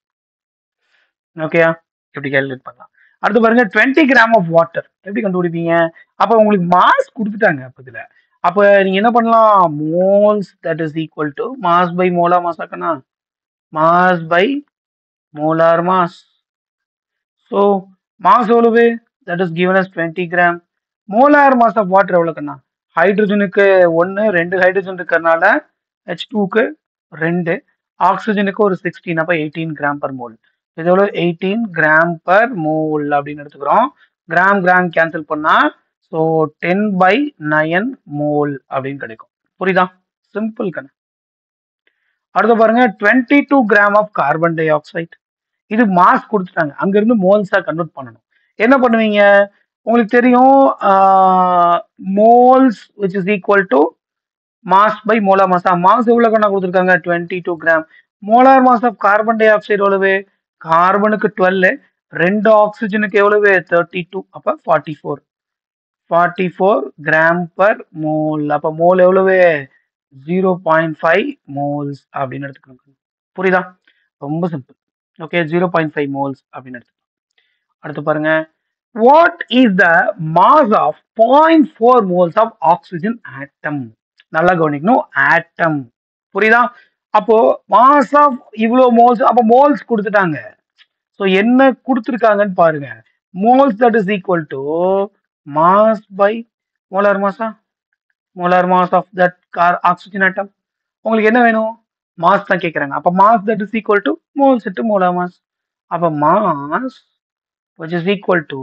ஓகேயா எப்படி கேல்குலேட் பண்ணலாம் அடுத்து பாருங்க டுவெண்ட்டி கிராம் ஆஃப் வாட்டர் எப்படி கண்டுபிடிப்பீங்க அப்போ உங்களுக்கு மாஸ் கொடுத்துட்டாங்க அப்போ இதுல அப்போ நீங்க என்ன பண்ணலாம் moles that is equal to mass by molar mass ஆக்கணும் mass by molar mass so mass எவ்வளவு that is given as twenty gram molar mass of water எவ்வளோக்குண்ணா ஹைட்ரஜனுக்கு ஒன்று ரெண்டு ஹைட்ரஜன் இருக்கிறதுனால ஹெச் டூக்கு ரெண்டு ஆக்சிஜனுக்கு ஒரு சிக்ஸ்டீன் அப்போ எயிட்டீன் கிராம் பர் மோல் இது எவ்வளோ எயிட்டீன் கிராம் பர் மோல் அப்படின்னு எடுத்துக்கிறோம் கிராம் கிராம் கேன்சல் பண்ணா so ten by nine mole அப்படின்னு கிடைக்கும் புரியுதா சிம்பிள் கண்ணு அடுத்து பாருங்க twenty two gram of carbon dioxide இது மாஸ் கொடுத்துட்டாங்க அங்கிருந்து மோல்ஸா கன்வெர்ட் பண்ணணும் என்ன பண்ணுவீங்க உங்களுக்கு தெரியும் moles which is equal to mass by molar மாசா மாஸ் எவ்வளவு கண்ணா கொடுத்துருக்காங்க twenty two gram molar mass of carbon dioxide எவ்வளவு கார்பனுக்கு டுவெல் ரெண்டு ஆக்சிஜனுக்கு எவ்வளவு தேர்ட்டி டூ அப்ப forty four forty four gram per mole அப்ப மோல் எவ்வளவு ஜீரோ பாயிண்ட் ஃபைவ் மோல்ஸ் அப்படின்னு எடுத்துக்கணும் புரியுதா ரொம்ப simple okay zero point five moles அப்படின்னு எடுத்துக்கலாம் அடுத்து பாருங்க what is the mass of point four moles of oxygen atom நல்லா கவனிக்கணும் ஆட்டம் புரியுதா அப்போ மாஸ் ஆஃப் இவ்வளோ மோல்ஸ் அப்போ மோல்ஸ் கொடுத்துட்டாங்க ஸோ என்ன கொடுத்துருக்காங்கன்னு பாருங்க moles that is equal to mass by molar மாஸா மோலார் மாஸ் ஆஃப் தட் கார் ஆக்சிஜன் ஆட்டம் உங்களுக்கு என்ன வேணும் மாஸ் தான் கேட்குறாங்க அப்போ mass that is equal to moles to molar mass அப்போ mass which is equal to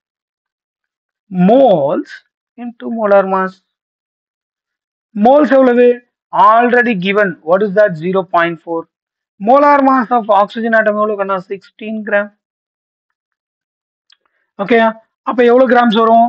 moles into molar mass. Moles எவ்வளவு already given what is that 0.4 molar mass of oxygen atom எவ்வளவு கண்ணா 16 gram okay அப்ப எவ்வளவு grams வரும்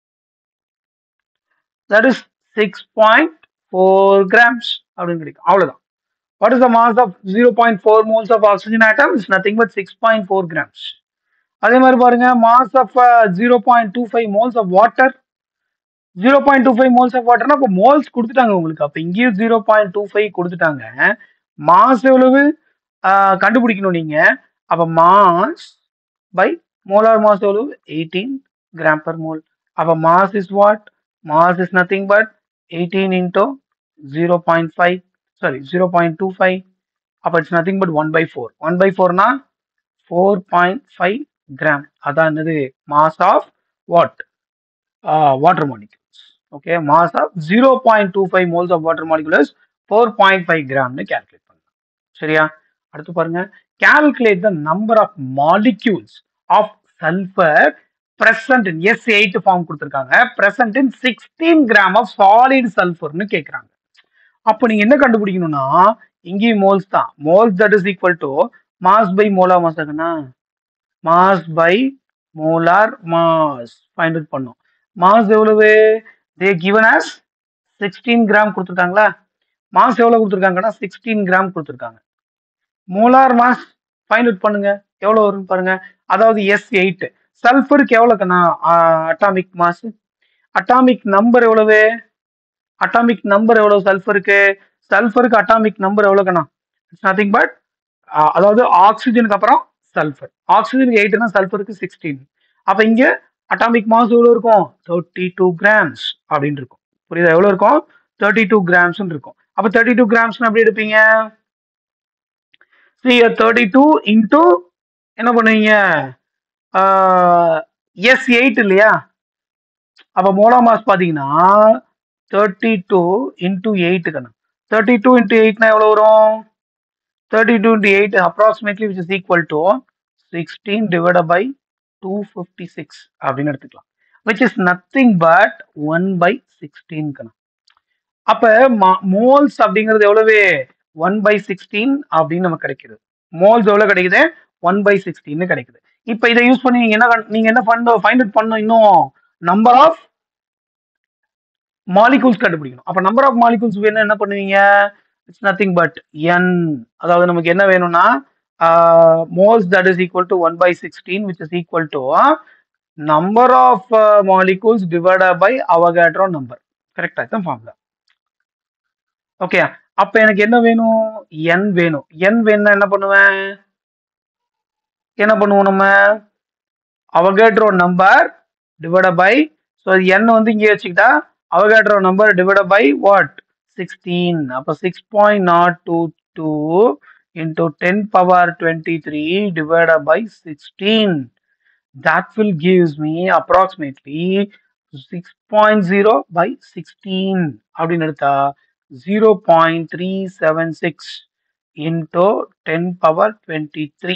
that is 6.4 grams அப்படின்னு கிடைக்கும் அவ்வளவுதான் what is the mass of 0.4 moles of oxygen atom is nothing but 6.4 grams அதே மாதிரி பாருங்க mass of zero point two five moles of water zero point two five moles of வாட்டர்னா அப்போ moles கொடுத்துட்டாங்க உங்களுக்கு அப்போ இங்கேயும் ஜீரோ பாயிண்ட் டூ ஃபைவ் கொடுத்துட்டாங்க மாஸ் எவ்வளவு ஆஹ் கண்டுபிடிக்கணும் நீங்க அப்போ மாஸ் பை மோலார் மாஸ் எவ்வளவு எயிட்டீன் கிராம் பர் மோல் அப்போ mass is what mass is nothing but eighteen into zero point five sorry zero point two five அப்போ it's nothing but one by four one by ஃபோர்னா four point five gram அதான் என்னது mass of what water molecules okay mass of zero point two five moles of water molecules four point five கிராம்னு calculate பண்ணலாம் சரியா அடுத்து பாருங்க calculate the number of molecules of sulfur present in S8 form கொடுத்துருக்காங்க present in 16 gram of solid sulfurன்னு கேட்குறாங்க அப்போ நீங்க என்ன கண்டுபிடிக்கணும்னா இங்கேயும் மோல்ஸ் தான் moles that is equal to mass by molar mass ஆகுனா mass by molar mass find out பண்ணோம் மாஸ் எவ்வளவு they given as sixteen gram கொடுத்துருக்காங்களா மாஸ் எவ்வளவு கொடுத்துருக்காங்கன்னா சிக்ஸ்டீன் கிராம் கொடுத்துருக்காங்க மோலார் மாஸ் ஃபைண்ட் அவுட் பண்ணுங்க எவ்வளவு வரும்னு பாருங்க அதாவது எஸ் எயிட் சல்ஃபருக்கு எவ்வளோக்குண்ணா அட்டாமிக் மாஸ் அட்டாமிக் நம்பர் எவ்வளவு அட்டாமிக் நம்பர் எவ்வளவு சல்ஃபருக்கு சல்ஃபருக்கு அட்டாமிக் நம்பர் எவ்வளோக்குண்ணா இட்ஸ் நத்திங் பட் அதாவது ஆக்சிஜனுக்கு அப்புறம் சல்ஃபர் ஆக்சிஜனுக்கு எயிட்னா சல்ஃபருக்கு சிக்ஸ்டீன் அப்போ இங்க அட்டாமிக் மாஸ் எவ்வளோ இருக்கும் தேர்ட்டி டூ கிராம்ஸ் அப்படின்னு இருக்கும் புரியுதா எவ்வளோ இருக்கும் தேர்ட்டி டூ கிராம்ஸ்னு இருக்கும் அப்போ தேர்ட்டி டூ கிராம்ஸ்னு எப்படி எடுப்பீங்க சி தேர்ட்டி டூ இன்டூ என்ன பண்ணுவீங்க எஸ் எயிட் இல்லையா அப்போ மோலா மாஸ் பார்த்தீங்கன்னா தேர்ட்டி டூ இன்டூ எயிட்டுக்கண்ணா தேர்ட்டி டூ இன்டூ எயிட்னா எவ்வளோ வரும் thirty two into eight approximately which is equal to sixteen divide by two fifty six அப்படின்னு எடுத்துக்கலாம் which is nothing but one by sixteen கணா அப்ப மோல்ஸ் அப்படிங்கிறது எவ்வளவு ஒன் பை சிக்ஸ்டீன் அப்படின்னு நமக்கு கிடைக்குது மோல்ஸ் எவ்வளவு கிடைக்குது ஒன் பை சிக்ஸ்டீன் கிடைக்குது இப்ப இதை யூஸ் பண்ணி நீங்க என்ன கண்- நீங்க என்ன பண்ண ஃபைண்ட் அவுட் பண்ணணும் இன்னும் நம்பர் ஆஃப் மாலிகூல்ஸ் கண்டுபிடிக்கணும் அப்ப நம்பர் ஆஃப் மாலிகூல்ஸ் வேணும் என்ன பண்ணுவீங்க இட்ஸ் நத்திங் பட் என் அதாவது நமக்கு என்ன வேணும்னா moles that is equal to one by sixteen which is equal to number of molecules divide by Avogadro number கரெக்டா இதுதான் ஃபார்முலா ஓகே அப்ப எனக்கு என்ன வேணும் n வேணும் n வேணும்னா என்ன பண்ணுவேன் என்ன பண்ணுவோம் நம்ம Avogadro number divide by so n வந்து இங்கே வச்சுக்கிட்டா Avogadro number divide by what sixteen அப்போ six point not two two into ten power twenty three divide by sixteen that will gives me approximately 6.0 by 16 அப்படின்னு எடுத்தா 0.376 into 10 power 23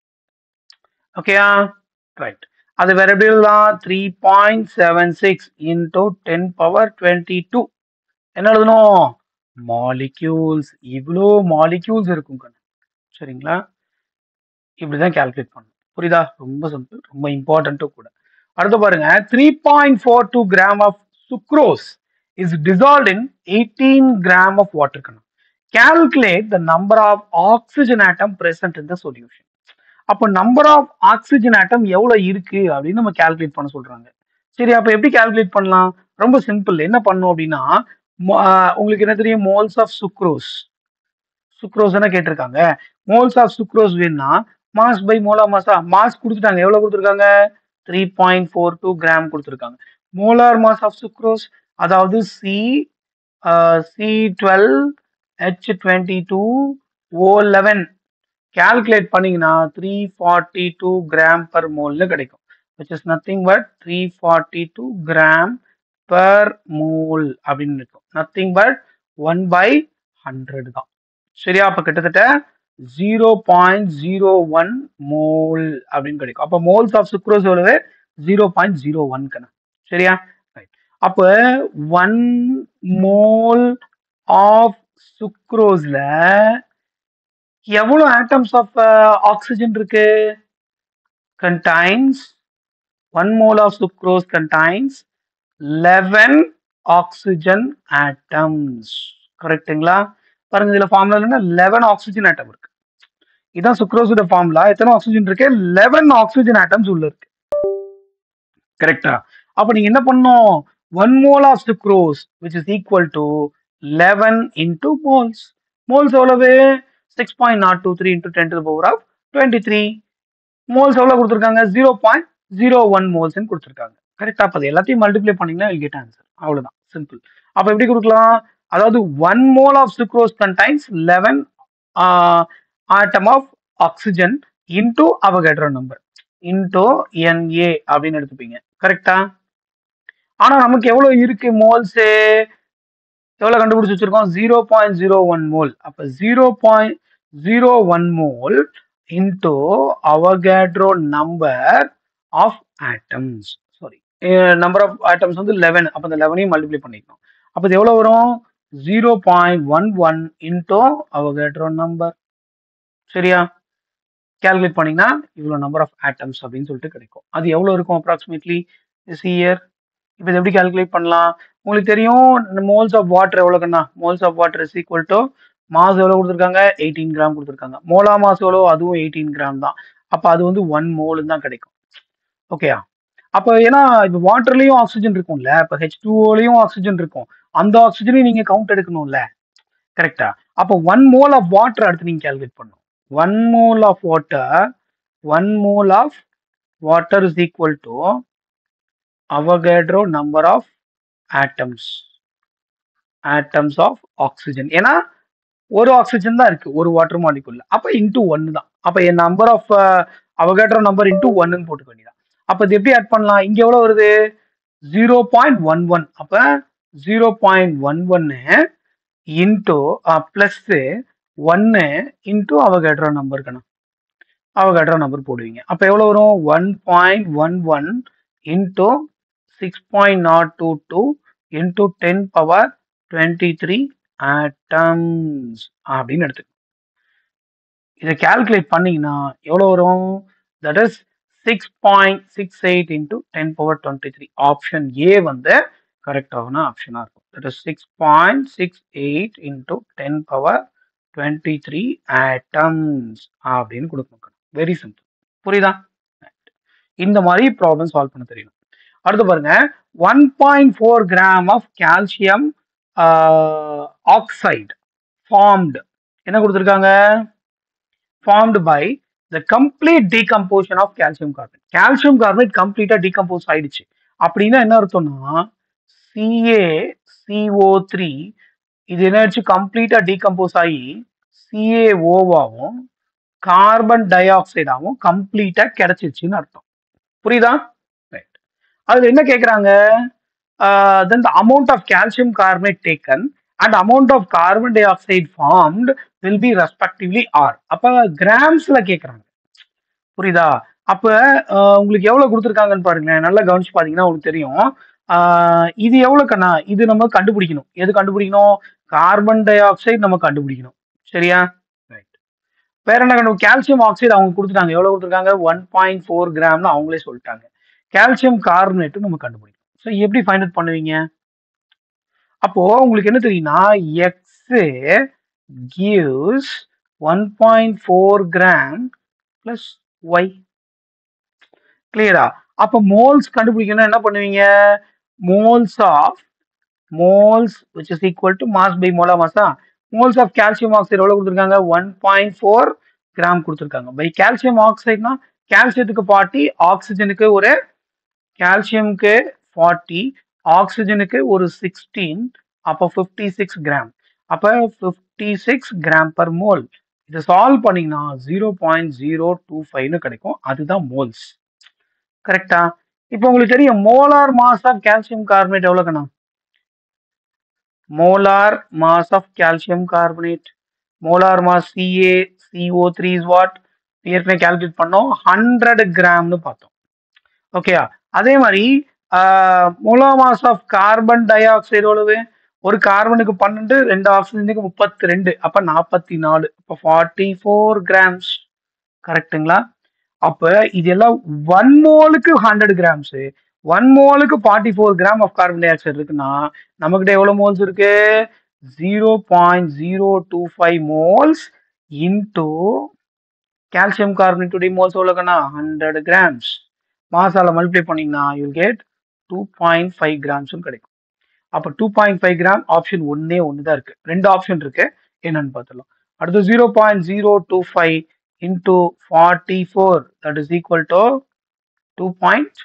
ஓகேயா right அது வேற எப்படி எழுதலாம் three point seven six into ten power twenty two என்ன எழுதணும் molecules இவ்வளோ மாலிக்யூல்ஸ் இருக்கும் கண்ணு சரிங்களா இப்படிதான் கால்குலேட் பண்ணணும் புரியுதா ரொம்ப சிம்பிள் ரொம்ப இம்பார்ட்டன்ட்டும் கூட அடுத்து பாருங்க three point four two gram of sucrose is dissolve in eighteen gram of water கண்ணு calculate the number of oxygen atom present in the solution அப்போ நம்பர் ஆஃப் ஆக்சிஜன் ஆட்டம் எவ்வளவு இருக்கு அப்படின்னு நம்ம கால்குலேட் பண்ண சொல்றாங்க சரி அப்ப எப்படி கால்குலேட் பண்ணலாம் ரொம்ப சிம்பிள் என்ன பண்ணும் அப்படின்னா மோ- ஆஹ் உங்களுக்கு என்ன தெரியும் மோல்ஸ் ஆஃப் சுக்ரோஸ் சுக்ரோஸ் என்ன கேட்டிருக்காங்க மோல்ஸ் ஆஃப் சுக்ரோஸ் வேணும்னா மாஸ் பை மோலா மாசா மாஸ் கொடுத்துட்டாங்க எவ்வளவு கொடுத்துருக்காங்க three point four two gram கொடுத்துருக்காங்க மோலார் மாஸ் ஆஃப் சுக்ரோஸ் அதாவது C C twelve H twenty two O eleven calculate பண்ணீங்கன்னா three forty two gram per மோல்னு கிடைக்கும் which is nothing but three forty two gram per mole அப்படின்னு இருக்கும் nothing but one by hundred தான் சரியா அப்ப கிட்டத்தட்ட zero point zero one mole அப்படின்னு கிடைக்கும் அப்ப மோல்ஸ் ஆஃப் சுக்ரோஸ் எவ்வளவு ஜீரோ பாயிண்ட் ஜீரோ ஒன் கணக்கு சரியா ரைட் அப்ப ஒன் மோல் ஆஃப் சுக்ரோஸ்ல எவ்வளவு ஆட்டம்ஸ் ஆஃப் ஆக்சிஜன் இருக்கு contains one mole of sucrose contains eleven oxygen atoms கரெக்ட்டுங்களா பாருங்க இதுல ஃபார்முலா என்ன லெவன் ஆக்சிஜன் ஆட்டம் இருக்கு இதான் சுக்ரோஸோட ஃபார்முலா எத்தனை ஆக்சிஜன் இருக்கு லெவன் ஆக்சிஜன் ஆட்டம்ஸ் உள்ள இருக்கு கரெக்டா அப்ப நீங்க என்ன பண்ணணும் one mole of sucrose which is equal to eleven into moles moles எவ்வளவு six point not two three into ten to power of twenty three moles எவ்வளவு கொடுத்துருக்காங்க ஜீரோ பாயிண்ட் ஜீரோ ஒன் மோல்ஸ்னு கொடுத்துருக்காங்க கரெக்டா அப்ப அது எல்லாத்தையும் மல்டிப்ளை பண்ணீங்கன்னா கெட் ஆன்சர் அவ்வளவுதான் சிம்பிள் அப்ப எப்படி கொடுக்கலாம் அதாவது one mole of sucrose contains eleven atom of oxygen into Avogadro number into NA அப்படின்னு எடுத்துப்பீங்க கரெக்டா ஆனா நமக்கு எவ்வளவு இருக்கு மோல்ஸ் எவ்வளவு கண்டுபிடிச்சு வச்சிருக்கோம் zero point zero one mole அப்ப zero point zero one mole into Avogadro number of atoms sorry number of atoms வந்து லெவன் அப்ப அந்த லெவனையும் மல்டிப்ளை பண்ணிக்கணும் அப்ப இது எவ்வளவு வரும் zero point one one into Avogadro number சரியா கால்குலேட் பண்ணீங்கன்னா இவ்வளவு நம்பர் ஆஃப் ஆட்டம்ஸ் அப்படின்னு சொல்லிட்டு கிடைக்கும் அது எவ்வளவு இருக்கும் அப்ராக்சிமேட்லி திஸ் இயர் இப்போ இது எப்படி கால்குலேட் பண்ணலாம் உங்களுக்கு தெரியும் மோல்ஸ் ஆஃப் வாட்டர் எவ்வளோக்குண்ணா moles of water is equal to mass எவ்வளோ கொடுத்துருக்காங்க எயிட்டீன் கிராம் கொடுத்துருக்காங்க மோலா மாஸ் எவ்வளோ அதுவும் எயிட்டீன் கிராம் தான் அப்போ அது வந்து ஒன் மோல் தான் கிடைக்கும் ஓகேயா அப்போ ஏன்னா இப்போ வாட்டர்லயும் ஆக்சிஜன் இருக்கும்ல இப்போ ஹெச் டூஓலையும் ஆக்சிஜன் இருக்கும் அந்த ஆக்சிஜனையும் நீங்க கவுண்ட் எடுக்கணும்ல கரெக்டா அப்போ ஒன் மோல் ஆஃப் வாட்டர் அடுத்து நீங்க கால்குலேட் பண்ணணும் one mole of water one mole of water is equal to Avogadro number of atoms atoms of oxygen ஏன்னா ஒரு ஆக்சிஜன் தான் இருக்கு ஒரு வாட்டர் மாலிகுல்ல அப்ப இன்டூ ஒன்னு தான் அப்ப N number of Avogadro number into ஒன்னு போட்டுக்க வேண்டியதான் அப்ப இது எப்படி ஆட் பண்ணலாம் இங்க எவ்வளவு வருது ஜீரோ பாயிண்ட் ஒன் ஒன் அப்ப ஜீரோ பாயிண்ட் ஒன் ஒன்னு இன்டூ பிளஸ் ஒன்னு இன்டூ அவகேட்ரோ நம்பர் கணம் அவகேட்ரோ நம்பர் போடுவீங்க அப்ப எவ்வளவு வரும் one point one one into six point not two two into ten power twenty three atoms அப்படின்னு எடுத்துக்கணும் இதை கால்குலேட் பண்ணீங்கன்னா எவ்வளோ வரும் that is six point six eight into ten power twenty three option A வந்து கரெக்டான ஆப்ஷனாக இருக்கும் that is six point six eight into ten power twenty three atoms அப்படின்னு கொடுக்கணும் வெரி சிம்பிள் புரியுதா இந்த மாதிரி ப்ராப்ளம் சால்வ் பண்ண தெரியணும் அடுத்து பாருங்க one point four gram of calcium oxide formed என்ன கொடுத்துருக்காங்க formed by the complete decomposition of calcium carbonate calcium carbonate கம்ப்ளீட்டா டீகம்போஸ் ஆயிடுச்சு அப்படின்னா என்ன அர்த்தம்னா சிஏ சிஓ த்ரீ இது என்ன ஆயிடுச்சு கம்ப்ளீட்டா டீகம்போஸ் ஆகி சிஏஓவாகவும் கார்பன் டை ஆக்சைடாகவும் கம்ப்ளீட்டா கிடைச்சிருச்சுன்னு அர்த்தம் புரியுதா ரைட் அதுல என்ன கேக்குறாங்க then the amount of calcium carbonate taken and amount of carbon dioxide formed will be respectively are அப்ப கிராம்ஸ்ல கேக்குறாங்க புரியுதா அப்ப ஆஹ் உங்களுக்கு எவ்வளவு கொடுத்துருக்காங்கன்னு பாருங்களேன் நல்லா கவனிச்சு பாத்தீங்கன்னா உங்களுக்கு தெரியும் ஆஹ் இது எவ்வளவு கண்ணா இது நம்ம கண்டுபிடிக்கணும் எது கண்டுபிடிக்கணும் கார்பன் டை ஆக்சைடு நம்ம கண்டுபிடிக்கணும் சரியா ரைட் வேற என்ன கண்டு கால்சியம் ஆக்சைடு அவங்க கொடுத்துட்டாங்க எவ்வளவு கொடுத்துருக்காங்க ஒன் பாயிண்ட் ஃபோர் கிராம்னு அவங்களே சொல்லிட்டாங்க கால்சியம் கார்பனேட்டும் நம்ம கண்டுபிடிக்கணும் ஸோ எப்படி ஃபைண்ட் அவுட் பண்ணுவீங்க அப்போ உங்களுக்கு என்ன தெரியும்னா X gives one point four gram plus Y கிளியரா அப்ப மோல்ஸ் கண்டுபிடிக்கணும் என்ன பண்ணுவீங்க moles of moles which is equal to mass by molar mass ஆ மோல்ஸ் ஆஃப் கால்சியம் ஆக்சைடு எவ்வளவு கொடுத்துருக்காங்க ஒன் பாயிண்ட் ஃபோர் கிராம் கொடுத்துருக்காங்க பை கால்சியம் ஆக்சைடுனா கால்சியத்துக்கு ஃபார்ட்டி ஆக்சிஜனுக்கு ஒரு கால்சியம்க்கு ஃபார்ட்டி ஆக்சிஜனுக்கு ஒரு சிக்ஸ்டீன் அப்போ ஃபிஃப்டி சிக்ஸ் கிராம் அப்போ fifty six gram per mole இதை சால்வ் பண்ணீங்கன்னா ஜீரோ பாயிண்ட் ஜீரோ டூ ஃபைவ்னு கிடைக்கும் அதுதான் மோல்ஸ் கரெக்டா இப்போ உங்களுக்கு தெரியும் molar mass of calcium carbonate எவ்வளோ கண்ணா molar mass of calcium carbonate molar mass CA CO three is what ஏற்கனவே கால்குலேட் பண்ணோம் ஹண்ட்ரட் கிராம்னு பார்த்தோம் ஓகேயா அதே மாதிரி molar mass of carbon dioxide எவ்வளவு ஒரு கார்பனுக்கு பன்னெண்டு ரெண்டு ஆக்சிஜனுக்கு முப்பத்தி ரெண்டு அப்ப நாற்பத்தி நாலு அப்ப ஃபார்ட்டி ஃபோர் கிராம்ஸ் கரெக்ட்டுங்களா அப்ப இதெல்லாம் ஒன் மோலுக்கு ஹண்ட்ரட் கிராம்ஸ் ஒன் மோலுக்கு forty four gram of carbon dioxide இருக்குன்னா நம்மகிட்ட எவ்வளவு மோல்ஸ் இருக்கு zero point zero two five moles into calcium கார்பனேட்டுடைய மோல்ஸ் எவ்வளோக்கண்ணா ஹண்ட்ரட் கிராம்ஸ் மாசால மல்டிப்ளை பண்ணீங்கன்னா you'll get two point five கிராம்ஸும் கிடைக்கும் அப்போ two point five gram option ஒன்னே ஒன்று தான் இருக்கு ரெண்டு ஆப்ஷன் இருக்கு என்னன்னு பார்த்துடலாம் அடுத்து zero point zero two five into forty four that is equal to two point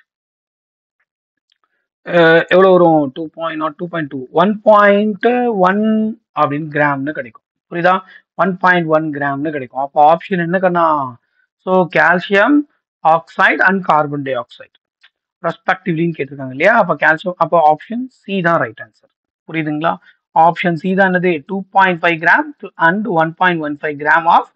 எவ்வளோ வரும் two point not two point two one point one அப்படின்னு கிராம்னு கிடைக்கும் புரியுதா ஒன் பாயிண்ட் ஒன் கிராம்னு கிடைக்கும் அப்போ ஆப்ஷன் என்ன கண்ணா so calcium oxide and carbon dioxide ரெஸ்பெக்டிவ்லின்னு கேட்டிருக்காங்க இல்லையா அப்போ கால்சியம் அப்போ ஆப்ஷன் சி தான் ரைட் ஆன்சர் புரியுதுங்களா ஆப்ஷன் சி தான் என்னது two point five gram and one point one five gram of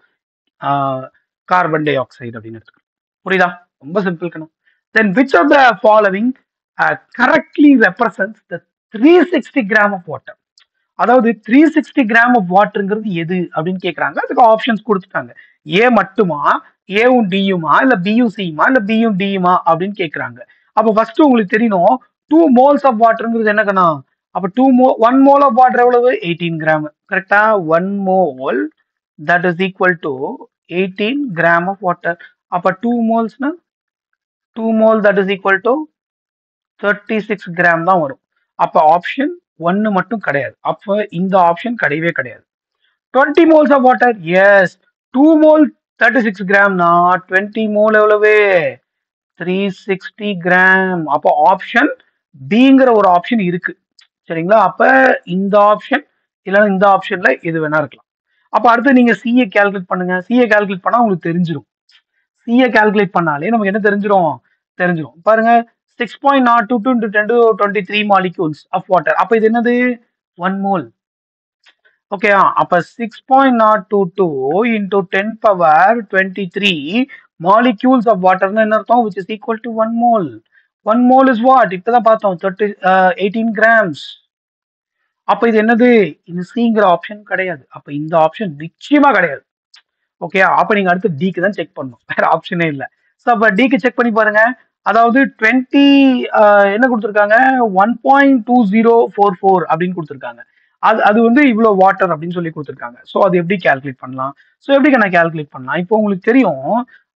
carbon dioxide அப்படின்னு எடுத்துக்கலாம் புரியுதா ரொம்ப சிம்பிள் கணும் then which of the following correctly represents the three sixty gram of water அதாவது three sixty gram of வாட்டருங்கிறது எது அப்படின்னு கேட்குறாங்க அதுக்கு ஆப்ஷன்ஸ் கொடுத்துட்டாங்க ஏ மட்டுமா ஏவும் டியுமா இல்ல பியும் சியுமா இல்ல பியும் டியுமா அப்படின்னு கேட்குறாங்க அப்போ ஃபர்ஸ்ட் உங்களுக்கு தெரியணும் டூ மோல்ஸ் ஆஃப் வாட்டருங்கிறது என்ன கண்ணா அப்போ டூ மோ ஒன் மோல் ஆஃப் வாட்டர் எவ்வளவு எயிட்டீன் கிராம் கரெக்டா one mole that is equal to eighteen gram of water அப்போ டூ மோல்ஸ்னா two mole that is equal to thirty six gram தான் வரும் அப்போ ஆப்ஷன் ஒன்னு மட்டும் கிடையாது அப்போ இந்த ஆப்ஷன் கிடையவே கிடையாது twenty moles of water yes two mole thirty six கிராம்னா டுவெண்ட்டி மோல் எவ்வளவு த்ரீ சிக்ஸ்டி கிராம் அப்போ ஆப்ஷன் பிங்கிற ஒரு ஆப்ஷன் இருக்கு சரிங்களா அப்ப இந்த ஆப்ஷன் இல்லைன்னா இந்த ஆப்ஷன்ல எது வேணா இருக்கலாம் அப்ப அடுத்து நீங்க சிஏ கால்குலேட் பண்ணுங்க சிஏ கால்குலேட் பண்ணா உங்களுக்கு தெரிஞ்சிடும் சிஏ கால்குலேட் பண்ணாலே நமக்கு என்ன தெரிஞ்சிடும் தெரிஞ்சிடும் பாருங்க six point not two two ten to twenty three molecules of water அப்ப இது என்னது ஒன் மோல் ஓகேயா அப்ப six point not two two into ten power twenty three molecules of வாட்டர்னு என்ன அர்த்தம் which is equal to one mole one mole is what இப்பதான் பார்த்தோம் தேர்ட்டி எயிட்டீன் கிராம்ஸ் அப்ப இது என்னது இது சிங்கிற ஆப்ஷன் கிடையாது அப்ப இந்த ஆப்ஷன் நிச்சயமா கிடையாது ஓகே அப்ப நீங்க அடுத்து டிக்கு தான் செக் பண்ணணும் வேற ஆப்ஷனே இல்ல ஸோ அப்ப டிக்கு செக் பண்ணி பாருங்க அதாவது டுவெண்ட்டி என்ன கொடுத்துருக்காங்க one point two zero four four அப்படின்னு கொடுத்துருக்காங்க அது அது வந்து இவ்வளோ வாட்டர் அப்படின்னு சொல்லி கொடுத்துருக்காங்க ஸோ அது எப்படி கால்குலேட் பண்ணலாம் ஸோ எப்படி நான் கால்குலேட் பண்ணலாம் இப்போ உங்களுக்கு தெரியும்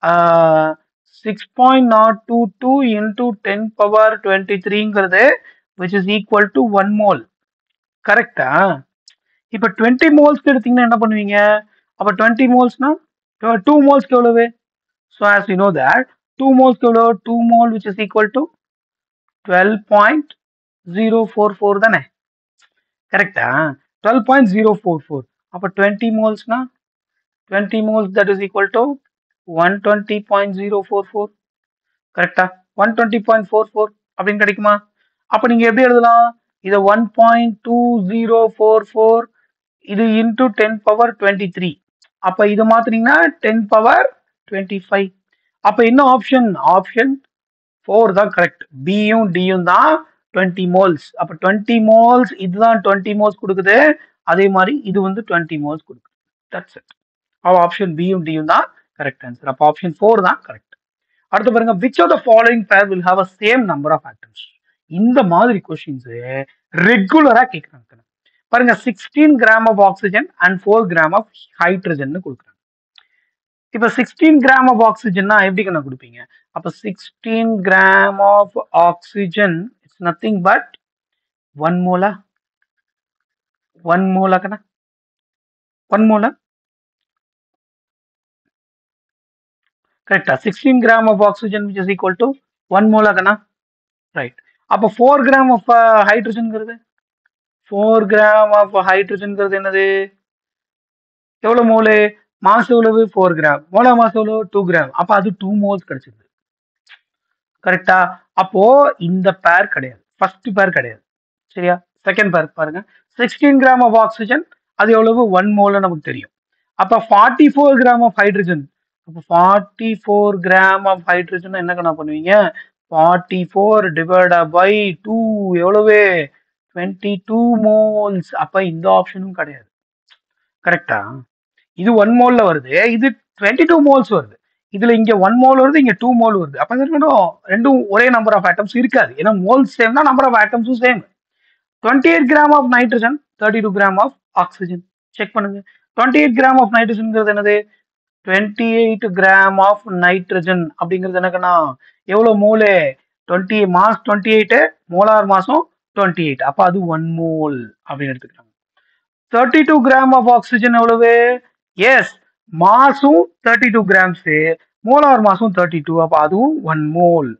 six point not two two into ten power twenty த்ரீங்கிறது which is equal to one mole கரெக்டா இப்போ டுவெண்ட்டி மோல்ஸ்க்கு எடுத்தீங்கன்னா என்ன பண்ணுவீங்க அப்போ டுவெண்ட்டி மோல்ஸ்னா டூ மோல்ஸ்க்கு எவ்வளவு so as you know that two மோல்ஸ்க்கு எவ்வளோ two mole which is equal to twelve point zero four four தானே கரெக்டா twelve point zero four four அப்போ டுவெண்ட்டி மோல்ஸ்னா twenty moles that is equal to one twenty point zero four four கரெக்டா one twenty point four four அப்படின்னு கிடைக்குமா அப்போ நீங்க எப்படி எழுதலாம் இதை one point two zero four four இது into ten power twenty three அப்போ இது மாத்தினீங்கன்னா டென் பவர் டுவெண்ட்டி ஃபைவ் அப்போ என்ன ஆப்ஷன் ஆப்ஷன் ஃபோர் தான் கரெக்ட் பியும் டியும் தான் டுவெண்ட்டி மோல்ஸ் அப்போ டுவெண்ட்டி மோல்ஸ் இதுதான் டுவெண்ட்டி மோல்ஸ் கொடுக்குது அதே மாதிரி இது வந்து டுவெண்ட்டி மோல்ஸ் கொடுக்குது தட்ஸ் இட் அப்போ ஆப்ஷன் பியும் டியும் தான் கரெக்ட் ஆன்சர் அப்போ ஆப்ஷன் ஃபோர் தான் கரெக்ட் அடுத்து பாருங்க which of the following pair will have a same number of atoms இந்த மாதிரி கொஸ்டின்ஸ் ரெகுலரா கேட்குறாங்க பாருங்க sixteen gram of oxygen and four gram of hydrogen கொடுக்குறாங்க இப்போ சிக்ஸ்டீன் கிராம் ஆஃப் ஆக்சிஜன்னா எப்படி கண்ணா கொடுப்பீங்க அப்போ sixteen gram of oxygen it's nothing but one மோலா ஒன் மோலா கண்ணா ஒன் மோலா கரெக்டா sixteen gram of oxygen which is equal to one மோலா கண்ணா ரைட் அப்போ ஃபோர் கிராம் ஆஃப் ஹைட்ரஜன்ங்கிறது ஃபோர் கிராம் ஆஃப் ஹைட்ரஜன்ங்கிறது என்னது எவ்வளோ மோலு மாசு எவ்வளவு ஃபோர் கிராம் மோலா மாசு எவ்வளவு டூ கிராம் அப்போ அது டூ மோல்ஸ் கிடைச்சிருது கரெக்டா அப்போ இந்த பேர் கிடையாது ஃபர்ஸ்ட் பேர் கிடையாது சரியா செகண்ட் பேர் பாருங்க சிக்ஸ்டீன் கிராம் ஆஃப் ஆக்சிஜன் அது எவ்வளவு ஒன் மோல் நமக்கு தெரியும் அப்போ forty four gram of hydrogen அப்போ forty four gram of hydrogen என்ன கணா பண்ணுவீங்க forty four divide by two எவ்வளவு டுவெண்ட்டி டூ மோல்ஸ் அப்போ இந்த ஆப்ஷனும் கிடையாது கரெக்டா இது ஒன் மோல்ல வருது இது டுவெண்ட்டி டூ மோல்ஸ் வருது இதுல இங்க ஒன் மோல் வருது இங்க டூ மோல் வருது அப்ப இருக்கட்டும் ரெண்டும் ஒரே நம்பர் ஆஃப் ஆட்டம்ஸ் இருக்காது ஏன்னா மோல்ஸ் சேம் தான் நம்பர் ஆஃப் ஆட்டம்ஸும் same twenty eight gram of nitrogen thirty two gram of oxygen check பண்ணுங்க டுவெண்ட்டி எயிட் கிராம் ஆஃப் நைட்ரஜன்ங்கிறது என்னது twenty eight gram of nitrogen அப்படிங்கிறது என்னக்குன்னா எவ்வளோ mole twenty mass twenty eight molar மாசம் twenty eight அப்போ அது ஒன் மோல் அப்படின்னு எடுத்துக்கிறாங்க thirty two gram of oxygen எவ்வளவு எஸ் மாசும் தேர்ட்டி டூ கிராம்ஸ் மோலார் மாசும் தேர்ட்டி டூ அப்போ அதுவும் ஒன் மோல்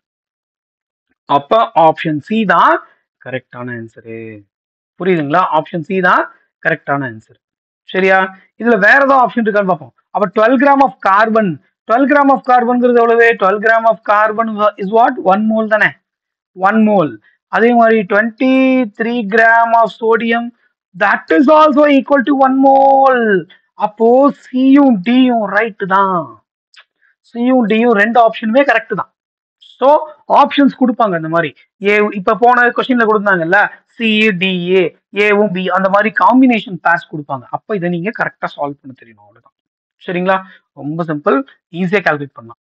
அப்போ ஆப்ஷன் சி தான் கரெக்டான ஆன்சரு புரியுதுங்களா ஆப்ஷன் சி தான் கரெக்டான ஆன்சர் சரியா இதுல வேற ஏதாவது ஆப்ஷன் இருக்கான்னு பார்ப்போம் அப்ப twelve gram of carbon twelve gram of கார்பன்ங்கிறது எவ்வளவு twelve gram of carbon is what one mole தானே ஒன் மோல் அதே மாதிரி twenty three gram of sodium that is also equal to one mole அப்போ சியும் டியும் ரைட் தான் சியும் டியும் ரெண்டு ஆப்ஷனுமே கரெக்ட் தான் ஸோ ஆப்ஷன்ஸ் கொடுப்பாங்க இந்த மாதிரி ஏ இப்ப போன கொஸ்டின்ல கொடுத்தாங்கல்ல சி டிஏ ஏவும் பி அந்த மாதிரி காம்பினேஷன் பேஸ் கொடுப்பாங்க அப்ப இதை நீங்க கரெக்டா சால்வ் பண்ண தெரியணும் அவ்வளவுதான் சரிங்களா ரொம்ப சிம்பிள் ஈஸியா கால்குலேட் பண்ணலாம்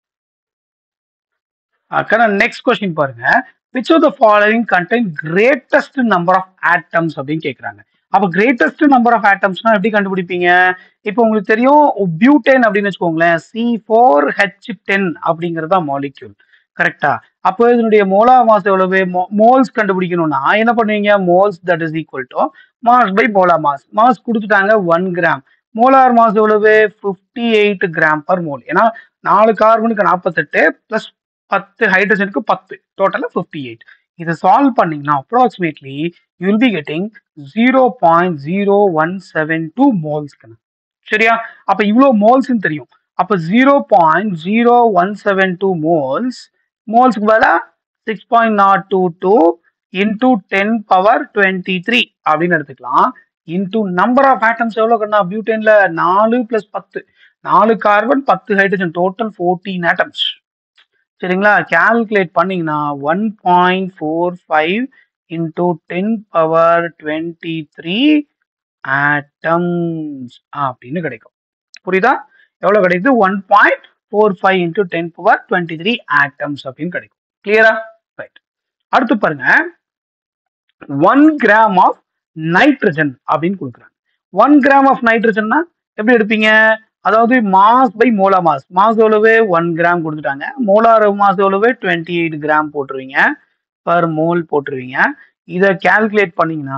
அக்கா நெக்ஸ்ட் கொஸ்டின் பாருங்க which of the following contain greatest number of atoms அப்படின்னு கேட்குறாங்க அப்போ கிரேட்டஸ்ட் நம்பர் ஆஃப் ஆட்டம்ஸ்னா எப்படி கண்டுபிடிப்பீங்க இப்போ உங்களுக்கு தெரியும் பியூட்டேன் அப்படின்னு வச்சுக்கோங்களேன் சி ஃபோர் ஹெச் டென் அப்படிங்கிறது தான் மாலிக்யூல் கரெக்டா அப்போ இதனுடைய மோலா மாஸ் எவ்வளவு மோல்ஸ் கண்டுபிடிக்கணும்னா என்ன பண்ணுவீங்க moles that is equal to mass by molar mass mass கொடுத்துட்டாங்க ஒன் கிராம் மோலார் மாஸ் எவ்வளவு fifty eight gram per mole ஏன்னா நாலு கார்பனுக்கு நாற்பத்தெட்டு பிளஸ் பத்து ஹைட்ரஜனுக்கு பத்து டோட்டலாக ஃபிஃப்டி எயிட் இதை சால்வ் பண்ணீங்கன்னா approximately you will be getting zero point zero one seven two மோல்ஸ்க்கு சரியா அப்போ இவ்வளோ மோல்ஸ்ன்னு தெரியும் அப்போ zero point zero one seven two moles மோல்ஸ்க்கு பதிலாக six point not two two into ten power twenty three அப்படின்னு எடுத்துக்கலாம் இன்டூ நம்பர் ஆஃப் ஆட்டம்ஸ் எவ்வளோ கண்ணா பியூட்டேன்ல நாலு பிளஸ் பத்து நாலு கார்பன் பத்து ஹைட்ரஜன் டோட்டல் ஃபோர்டீன் ஆட்டம்ஸ் சரிங்களா கால்குலேட் பண்ணீங்கன்னா one point four five into ten power twenty three atoms அப்படின்னு கிடைக்கும் புரியுதா எவ்வளோ கிடைக்குது one point four five into ten power twenty three atoms அப்படின்னு கிடைக்கும் கிளியரா ரைட் அடுத்து பாருங்க ஒன் கிராம் ஆஃப் நைட்ரஜன் அப்படின்னு கொடுக்குறாங்க ஒன் கிராம் ஆஃப் நைட்ரஜன்னா எப்படி எடுப்பீங்க அதாவது mass by molar mass mass எவ்வளவு ஒன் கிராம் கொடுத்துட்டாங்க மோலார் மாஸ் எவ்வளவு டுவெண்ட்டி எயிட் கிராம் போட்டுருவீங்க பர் மோல் போட்டுருவீங்க இதை கால்குலேட் பண்ணீங்கன்னா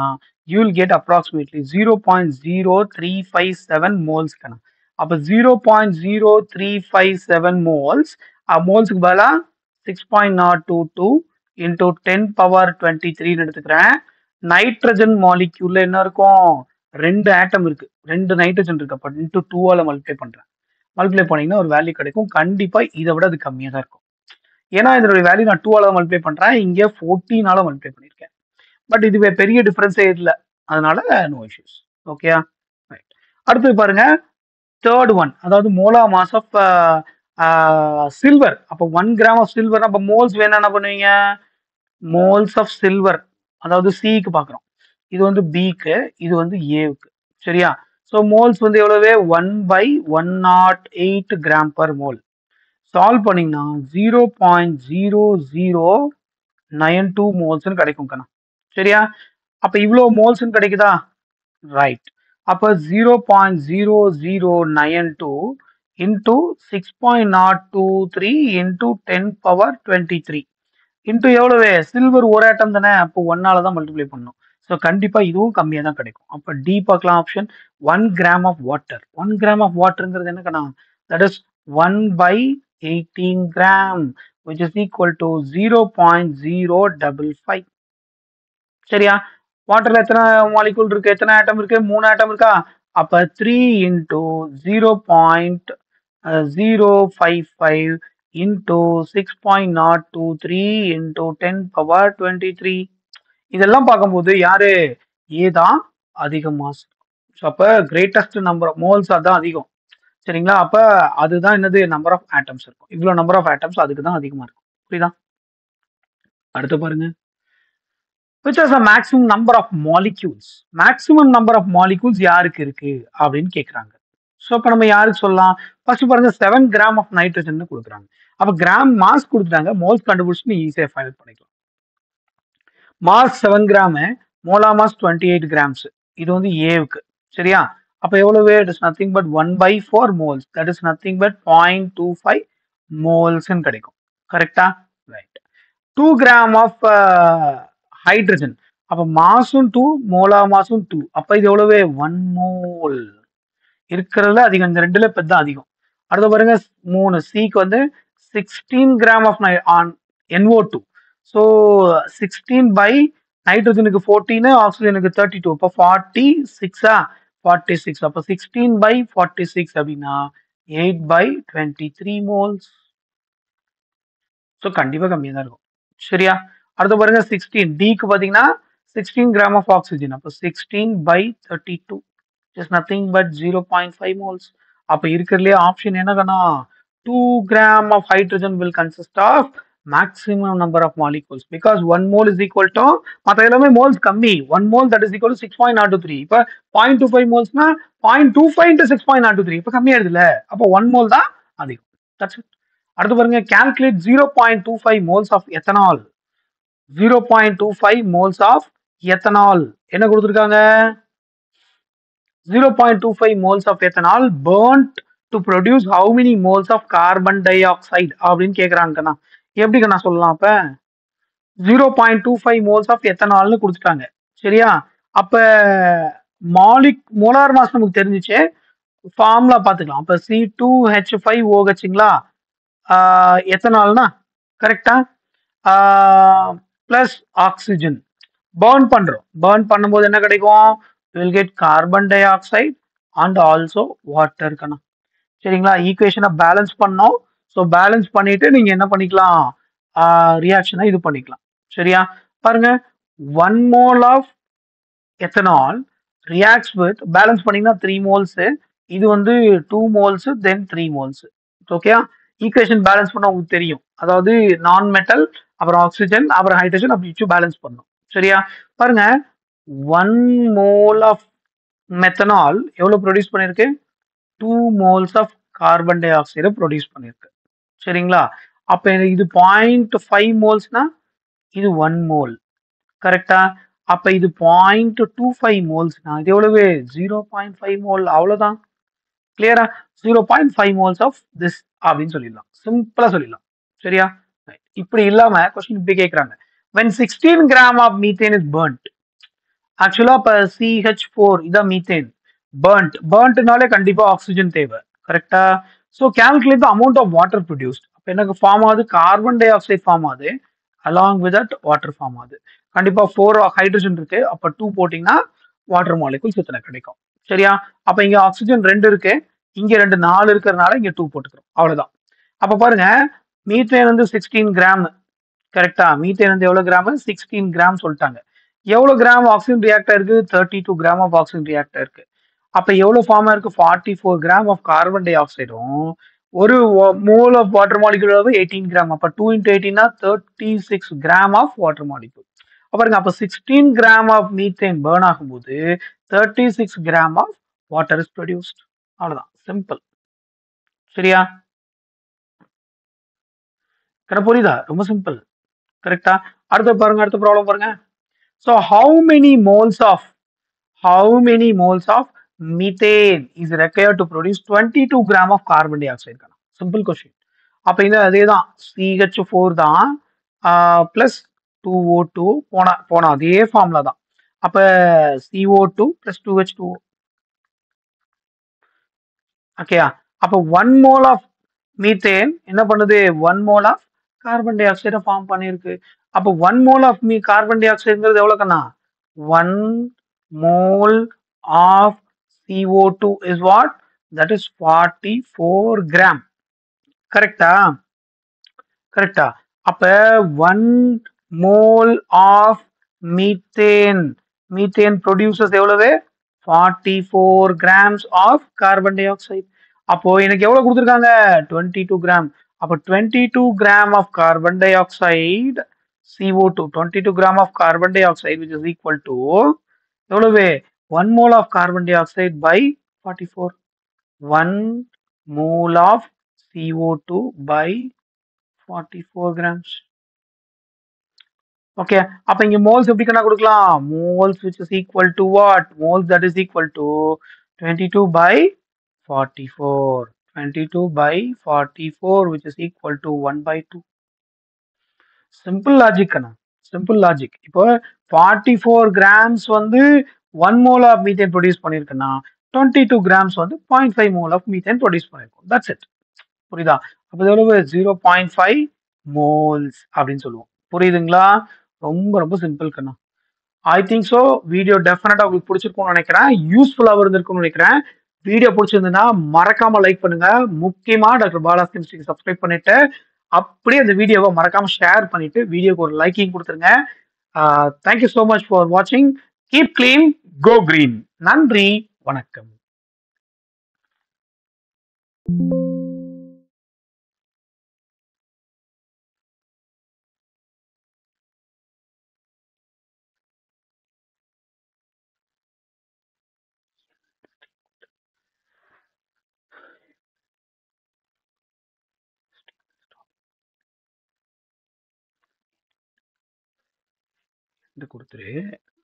you will get approximately zero point zero three five seven moles கணக்கு அப்போ zero point zero three five seven moles மோல்ஸுக்கு பதிலாக six point not two two into ten power twenty த்ரீன்னு எடுத்துக்கிறேன் நைட்ரஜன் மாலிக்யூல்ல என்ன இருக்கும் ரெண்டு ஆட்டம் இருக்கு ரெண்டு நைட்ரஜன் இருக்கு அப்போ இன்டூ டூவால மல்டிப்ளை பண்றேன் மல்டிப்ளை பண்ணீங்கன்னா ஒரு வேல்யூ கிடைக்கும் கண்டிப்பா இதை விட அது கம்மியாக தான் இருக்கும் ஏன்னா இதனுடைய வேல்யூ நான் டூவால மல்டிப்ளை பண்றேன் இங்கே ஃபோர்டீனால மல்டிப்ளை பண்ணியிருக்கேன் பட் இதுவே பெரிய டிஃபரன்ஸே இல்லை அதனால நோ இஷ்யூஸ் ஓகேயா ரைட் அடுத்தது பாருங்க தேர்ட் ஒன் அதாவது மோலா மாஸ் ஆஃப் சில்வர் அப்போ ஒன் கிராம் ஆஃப் சில்வர் அப்போ மோல்ஸ் வேணா என்ன பண்ணுவீங்க மோல்ஸ் ஆஃப் சில்வர் அதாவது சிக்கு பார்க்குறோம் இது வந்து பிக்கு இது வந்து ஏவுக்கு சரியா ஸோ மோல்ஸ் வந்து எவ்வளவு one by one nought eight gram per mole solve பண்ணீங்கன்னா zero point zero zero nine two மோல்ஸ்னு கிடைக்கும் கண்ணா சரியா அப்போ இவ்வளோ மோல்ஸ்னு கிடைக்குதா ரைட் அப்போ zero point zero zero nine two into six point not two three into ten power twenty three into எவ்வளவு சில்வர் ஒரு ஆட்டம் தானே அப்போ ஒன்னால தான் மல்டிப்ளை பண்ணும் ஸோ கண்டிப்பா இதுவும் கம்மியாக தான் கிடைக்கும் அப்போ டி பார்க்கலாம் option one gram of water one gram of வாட்டருங்கிறது என்ன கணா that is one by eighteen gram which is equal to zero point zero double five சரியா வாட்டர்ல எத்தனை மாலிகூல் இருக்கு எத்தனை ஆட்டம் இருக்கு மூணு ஆட்டம் இருக்கா அப்ப three into zero point zero five five into six point not two three into ten power twenty three இதெல்லாம் பார்க்கும்போது யாரு ஏ தான் அதிக மாஸ் ஸோ அப்போ கிரேட்டஸ்ட் நம்பர் ஆஃப் மோல்ஸ் அதான் அதிகம் சரிங்களா அப்போ அதுதான் என்னது நம்பர் ஆஃப் ஆட்டம்ஸ் இருக்கும் இவ்வளோ நம்பர் ஆஃப் ஆட்டம்ஸ் அதுக்கு தான் அதிகமாக இருக்கும் புரியுதா அடுத்து பாருங்க which is the maximum number of molecules maximum number of molecules யாருக்கு இருக்கு அப்படின்னு கேக்குறாங்க ஸோ இப்போ நம்ம யாருக்கு சொல்லலாம் ஃபர்ஸ்ட் பாருங்க செவன் கிராம் ஆஃப் நைட்ரஜன் கொடுக்குறாங்க அப்போ கிராம் மாஸ் கொடுத்துட்டாங்க மோல்ஸ் கண்டுபிடிச்சு ஈஸியாக ஃபைனல் பண்ணிக்கலாம் mass seven gram molar mass twenty eight grams இது வந்து ஏவுக்கு சரியா அப்போ எவ்வளவு it is nothing but one by four moles that is nothing but point two five மோல்ஸ்ன்னு கிடைக்கும் கரெக்டா right two gram of hydrogen அப்போ மாசும் டூ மோலா மாசும் டூ அப்போ இது எவ்வளவு ஒன் மோல் இருக்கிறதுல அதிகம் இந்த ரெண்டுல இப்போ தான் அதிகம் அடுத்து பாருங்க மூணு சிக்கு வந்து sixteen gram of an N O two so sixteen by நைட்ரஜனுக்கு ஃபோர்டீனு ஆக்சிஜனுக்கு தேர்ட்டி டூ அப்போ ஃபார்ட்டி சிக்ஸா ஃபார்ட்டி சிக்ஸ் அப்போ சிக்ஸ்டீன் பை ஃபார்ட்டி சிக்ஸ் அப்படின்னா eight by twenty three moles so கண்டிப்பாக கம்மியாக தான் இருக்கும் சரியா அடுத்து பாருங்க சிக்ஸ்டீன் டிக்கு பார்த்தீங்கன்னா சிக்ஸ்டீன் கிராம் ஆஃப் ஆக்சிஜன் அப்போ sixteen by thirty two is nothing but zero point five moles அப்போ இருக்கிறதுலே ஆப்ஷன் என்னன்னா two gram of hydrogen will consist of maximum number of molecules because one mole is equal to மற்ற எல்லாமே moles கம்மி one mole that is equal to six point not two three இப்போ point two five மோல்ஸ்னா point two five into six point not two three இப்போ கம்மியாயிருதுல அப்போ one mole தான் அதிகம் தட்ஸ் இட் அடுத்து பாருங்க calculate zero point two five moles of ethanol zero point two five moles of ethanol என்ன கொடுத்துருக்காங்க zero point two five moles of ethanol burnt to produce how many moles of carbon dioxide அப்படின்னு கேட்குறாங்கண்ணா எப்படி நான் சொல்லலாம் அப்ப zero point two five moles of எத்தனால்னு கொடுத்துட்டாங்க சரியா அப்ப மாலிக் மோலார் மாஸ் நமக்கு தெரிஞ்சிச்சு ஃபார்முலா பார்த்துக்கலாம் அப்ப சி டூ ஹெச் ஃபைவ் ஓஹெச்சுங்களா எத்தனால்னா கரெக்டா பிளஸ் ஆக்சிஜன் பேர்ன் பண்றோம் பேர்ன் பண்ணும்போது என்ன கிடைக்கும் will get carbon dioxide and also water கணா சரிங்களா ஈக்குவேஷனை பேலன்ஸ் பண்ணோம் ஸோ பேலன்ஸ் பண்ணிட்டு நீங்க என்ன பண்ணிக்கலாம் ரியாக்ஷனை இது பண்ணிக்கலாம் சரியா பாருங்க one mole of ethanol reacts with balance பண்ணீங்கன்னா த்ரீ மோல்ஸ் இது வந்து two moles then three moles ஓகேயா ஈக்குவேஷன் பேலன்ஸ் பண்ண உங்களுக்கு தெரியும் அதாவது நான் மெட்டல் அப்புறம் ஆக்சிஜன் அப்புறம் ஹைட்ரஜன் அப்படி வச்சு பேலன்ஸ் பண்ணும் சரியா பாருங்க ஒன் மோல் ஆஃப் மெத்தனால் எவ்வளவு ப்ரொடியூஸ் பண்ணிருக்கு டூ மோல்ஸ் ஆஃப் கார்பன் டை ஆக்சைடை ப்ரொடியூஸ் பண்ணிருக்கு சரிங்களா அப்ப இது பாயிண்ட் ஃபைவ் மோல்ஸ்னா இது ஒன் மோல் கரெக்டா அப்ப இது பாயிண்ட் டூ ஃபைவ் மோல்ஸ்னா இது எவ்வளவு ஜீரோ பாயிண்ட் ஃபைவ் மோல் அவ்வளவுதான் கிளியரா zero point five moles of this அப்படின்னு சொல்லிடலாம் சிம்பிளா சொல்லிடலாம் சரியா Right. இப்படி இல்லாம கொஸ்டின் இப்படி கேட்கறாங்க when 16 gram of methane is burnt ஆக்சுவலா இப்ப சிஹெச் ஃபோர் இதான் மீத்தேன் பர்ன்ட் பர்ன்ட்னாலே கண்டிப்பா ஆக்சிஜன் தேவை கரெக்டா so calculate the amount of water produced அப்போ எனக்கு ஃபார்ம் ஆகுது கார்பன் டை ஆக்சைடு ஃபார்ம் ஆகுது along with that water form ஆகுது கண்டிப்பா ஃபோர் ஹைட்ரஜன் இருக்கு அப்ப டூ போட்டிங்கன்னா வாட்டர் மாலிகுல்ஸ் இத்தனை கிடைக்கும் சரியா அப்ப இங்க ஆக்சிஜன் ரெண்டு இருக்கு இங்க ரெண்டு நாலு இருக்கிறதுனால இங்க டூ போட்டுக்கிறோம் அவ்வளவுதான் அப்ப பாருங்க மீத்தேன் வந்து சிக்ஸ்டீன் கிராம் கரெக்டா மீத்தேன் வந்து எவ்வளவு கிராம் சிக்ஸ்டீன் கிராம் சொல்லிட்டாங்க எவ்வளவு கிராம் ஆக்சிஜன் ரியாக்டர் இருக்கு thirty two gram of oxygen reactor இருக்கு அப்ப எவ்வளவு ஃபார்மா இருக்கு forty four gram of carbon டை ஆக்சைடும் ஒரு mole of water molecule eighteen gram அப்ப டூ இன்டூ எயிட்டீன்னா thirty six gram of water molecule பாருங்க அப்ப sixteen gram of methane burn ஆகும்போது thirty six gram of water is produced அவ்வளவுதான் simple சரியா கரெக்ட் புரியுதா ரொம்ப சிம்பிள் கரெக்டா அடுத்த பாருங்க அடுத்த ப்ராப்ளம் பாருங்க so how many moles of how many moles of methane is required to produce twenty two gram of carbon dioxide simple question அப்ப இந்த அதே தான் சிஹெச் ஃபோர் தான் பிளஸ் டூ ஓ டூ போன போன அதே ஃபார்ம்ல தான் அப்ப CO two plus two H two ஓகேயா அப்ப ஒன் மோல் ஆஃப் மீத்தேன் என்ன பண்ணுது ஒன் மோல் ஆஃப் கார்பன் டை ஆக்சைடை ஃபார்ம் பண்ணியிருக்கு அப்போ ஒன் மோல் ஆஃப் மீ கார்பன் டை ஆக்சைடுங்கிறது எவ்வளோ கண்ணா one mole of CO two is what that is forty four gram கரெக்டா கரெக்டா அப்ப one mole of methane methane producers எவ்வளவு forty four grams of carbon dioxide அப்போ எனக்கு எவ்வளவு கொடுத்துருக்காங்க டுவெண்ட்டி டூ கிராம் அப்போ twenty two gram of carbon dioxide CO2 two twenty two gram of carbon dioxide which is equal to எவ்வளவு one mole of carbon dioxide by forty four one mole of CO2 two by forty four grams okay அப்ப இங்க moles எப்படி கணக்கு கொடுக்கலாம் moles which is equal to what moles that is equal to 22 by 44 22 by 44 which is equal to 1 by 2 simple logic கண்ணா simple logic இப்போ forty four grams வந்து one mole of methane produce பண்ணியிருக்குன்னா twenty two grams வந்து point five mole of methane produce பண்ணியிருக்கோம் that's it புரியுதா அப்போ இது எவ்வளவு ஜீரோ பாயிண்ட் ஃபைவ் மோல்ஸ் அப்படின்னு சொல்லுவோம் புரியுதுங்களா ரொம்ப ரொம்ப சிம்பிள் கண்ணா I think so video definitely உங்களுக்கு பிடிச்சிருக்கும்னு நினைக்கிறேன் யூஸ்ஃபுல்லாக இருந்திருக்கும்னு நினைக்கிறேன் வீடியோ பிடிச்சிருந்ததுன்னா மறக்காம லைக் பண்ணுங்க முக்கியமா டாக்டர் பாலாஸ் கெமிஸ்ட்ரிக்கு சப்ஸ்கிரைப் பண்ணிட்டு அப்படியே அந்த வீடியோவை மறக்காம ஷேர் பண்ணிட்டு வீடியோக்கு ஒரு லைக்கிங் கொடுத்துருங்க தேங்க்யூ ஸோ மச் ஃபார் வாட்சிங் கீப் கிளீன் கோ கிரீன் நன்றி வணக்கம் இது கொடுத்துரு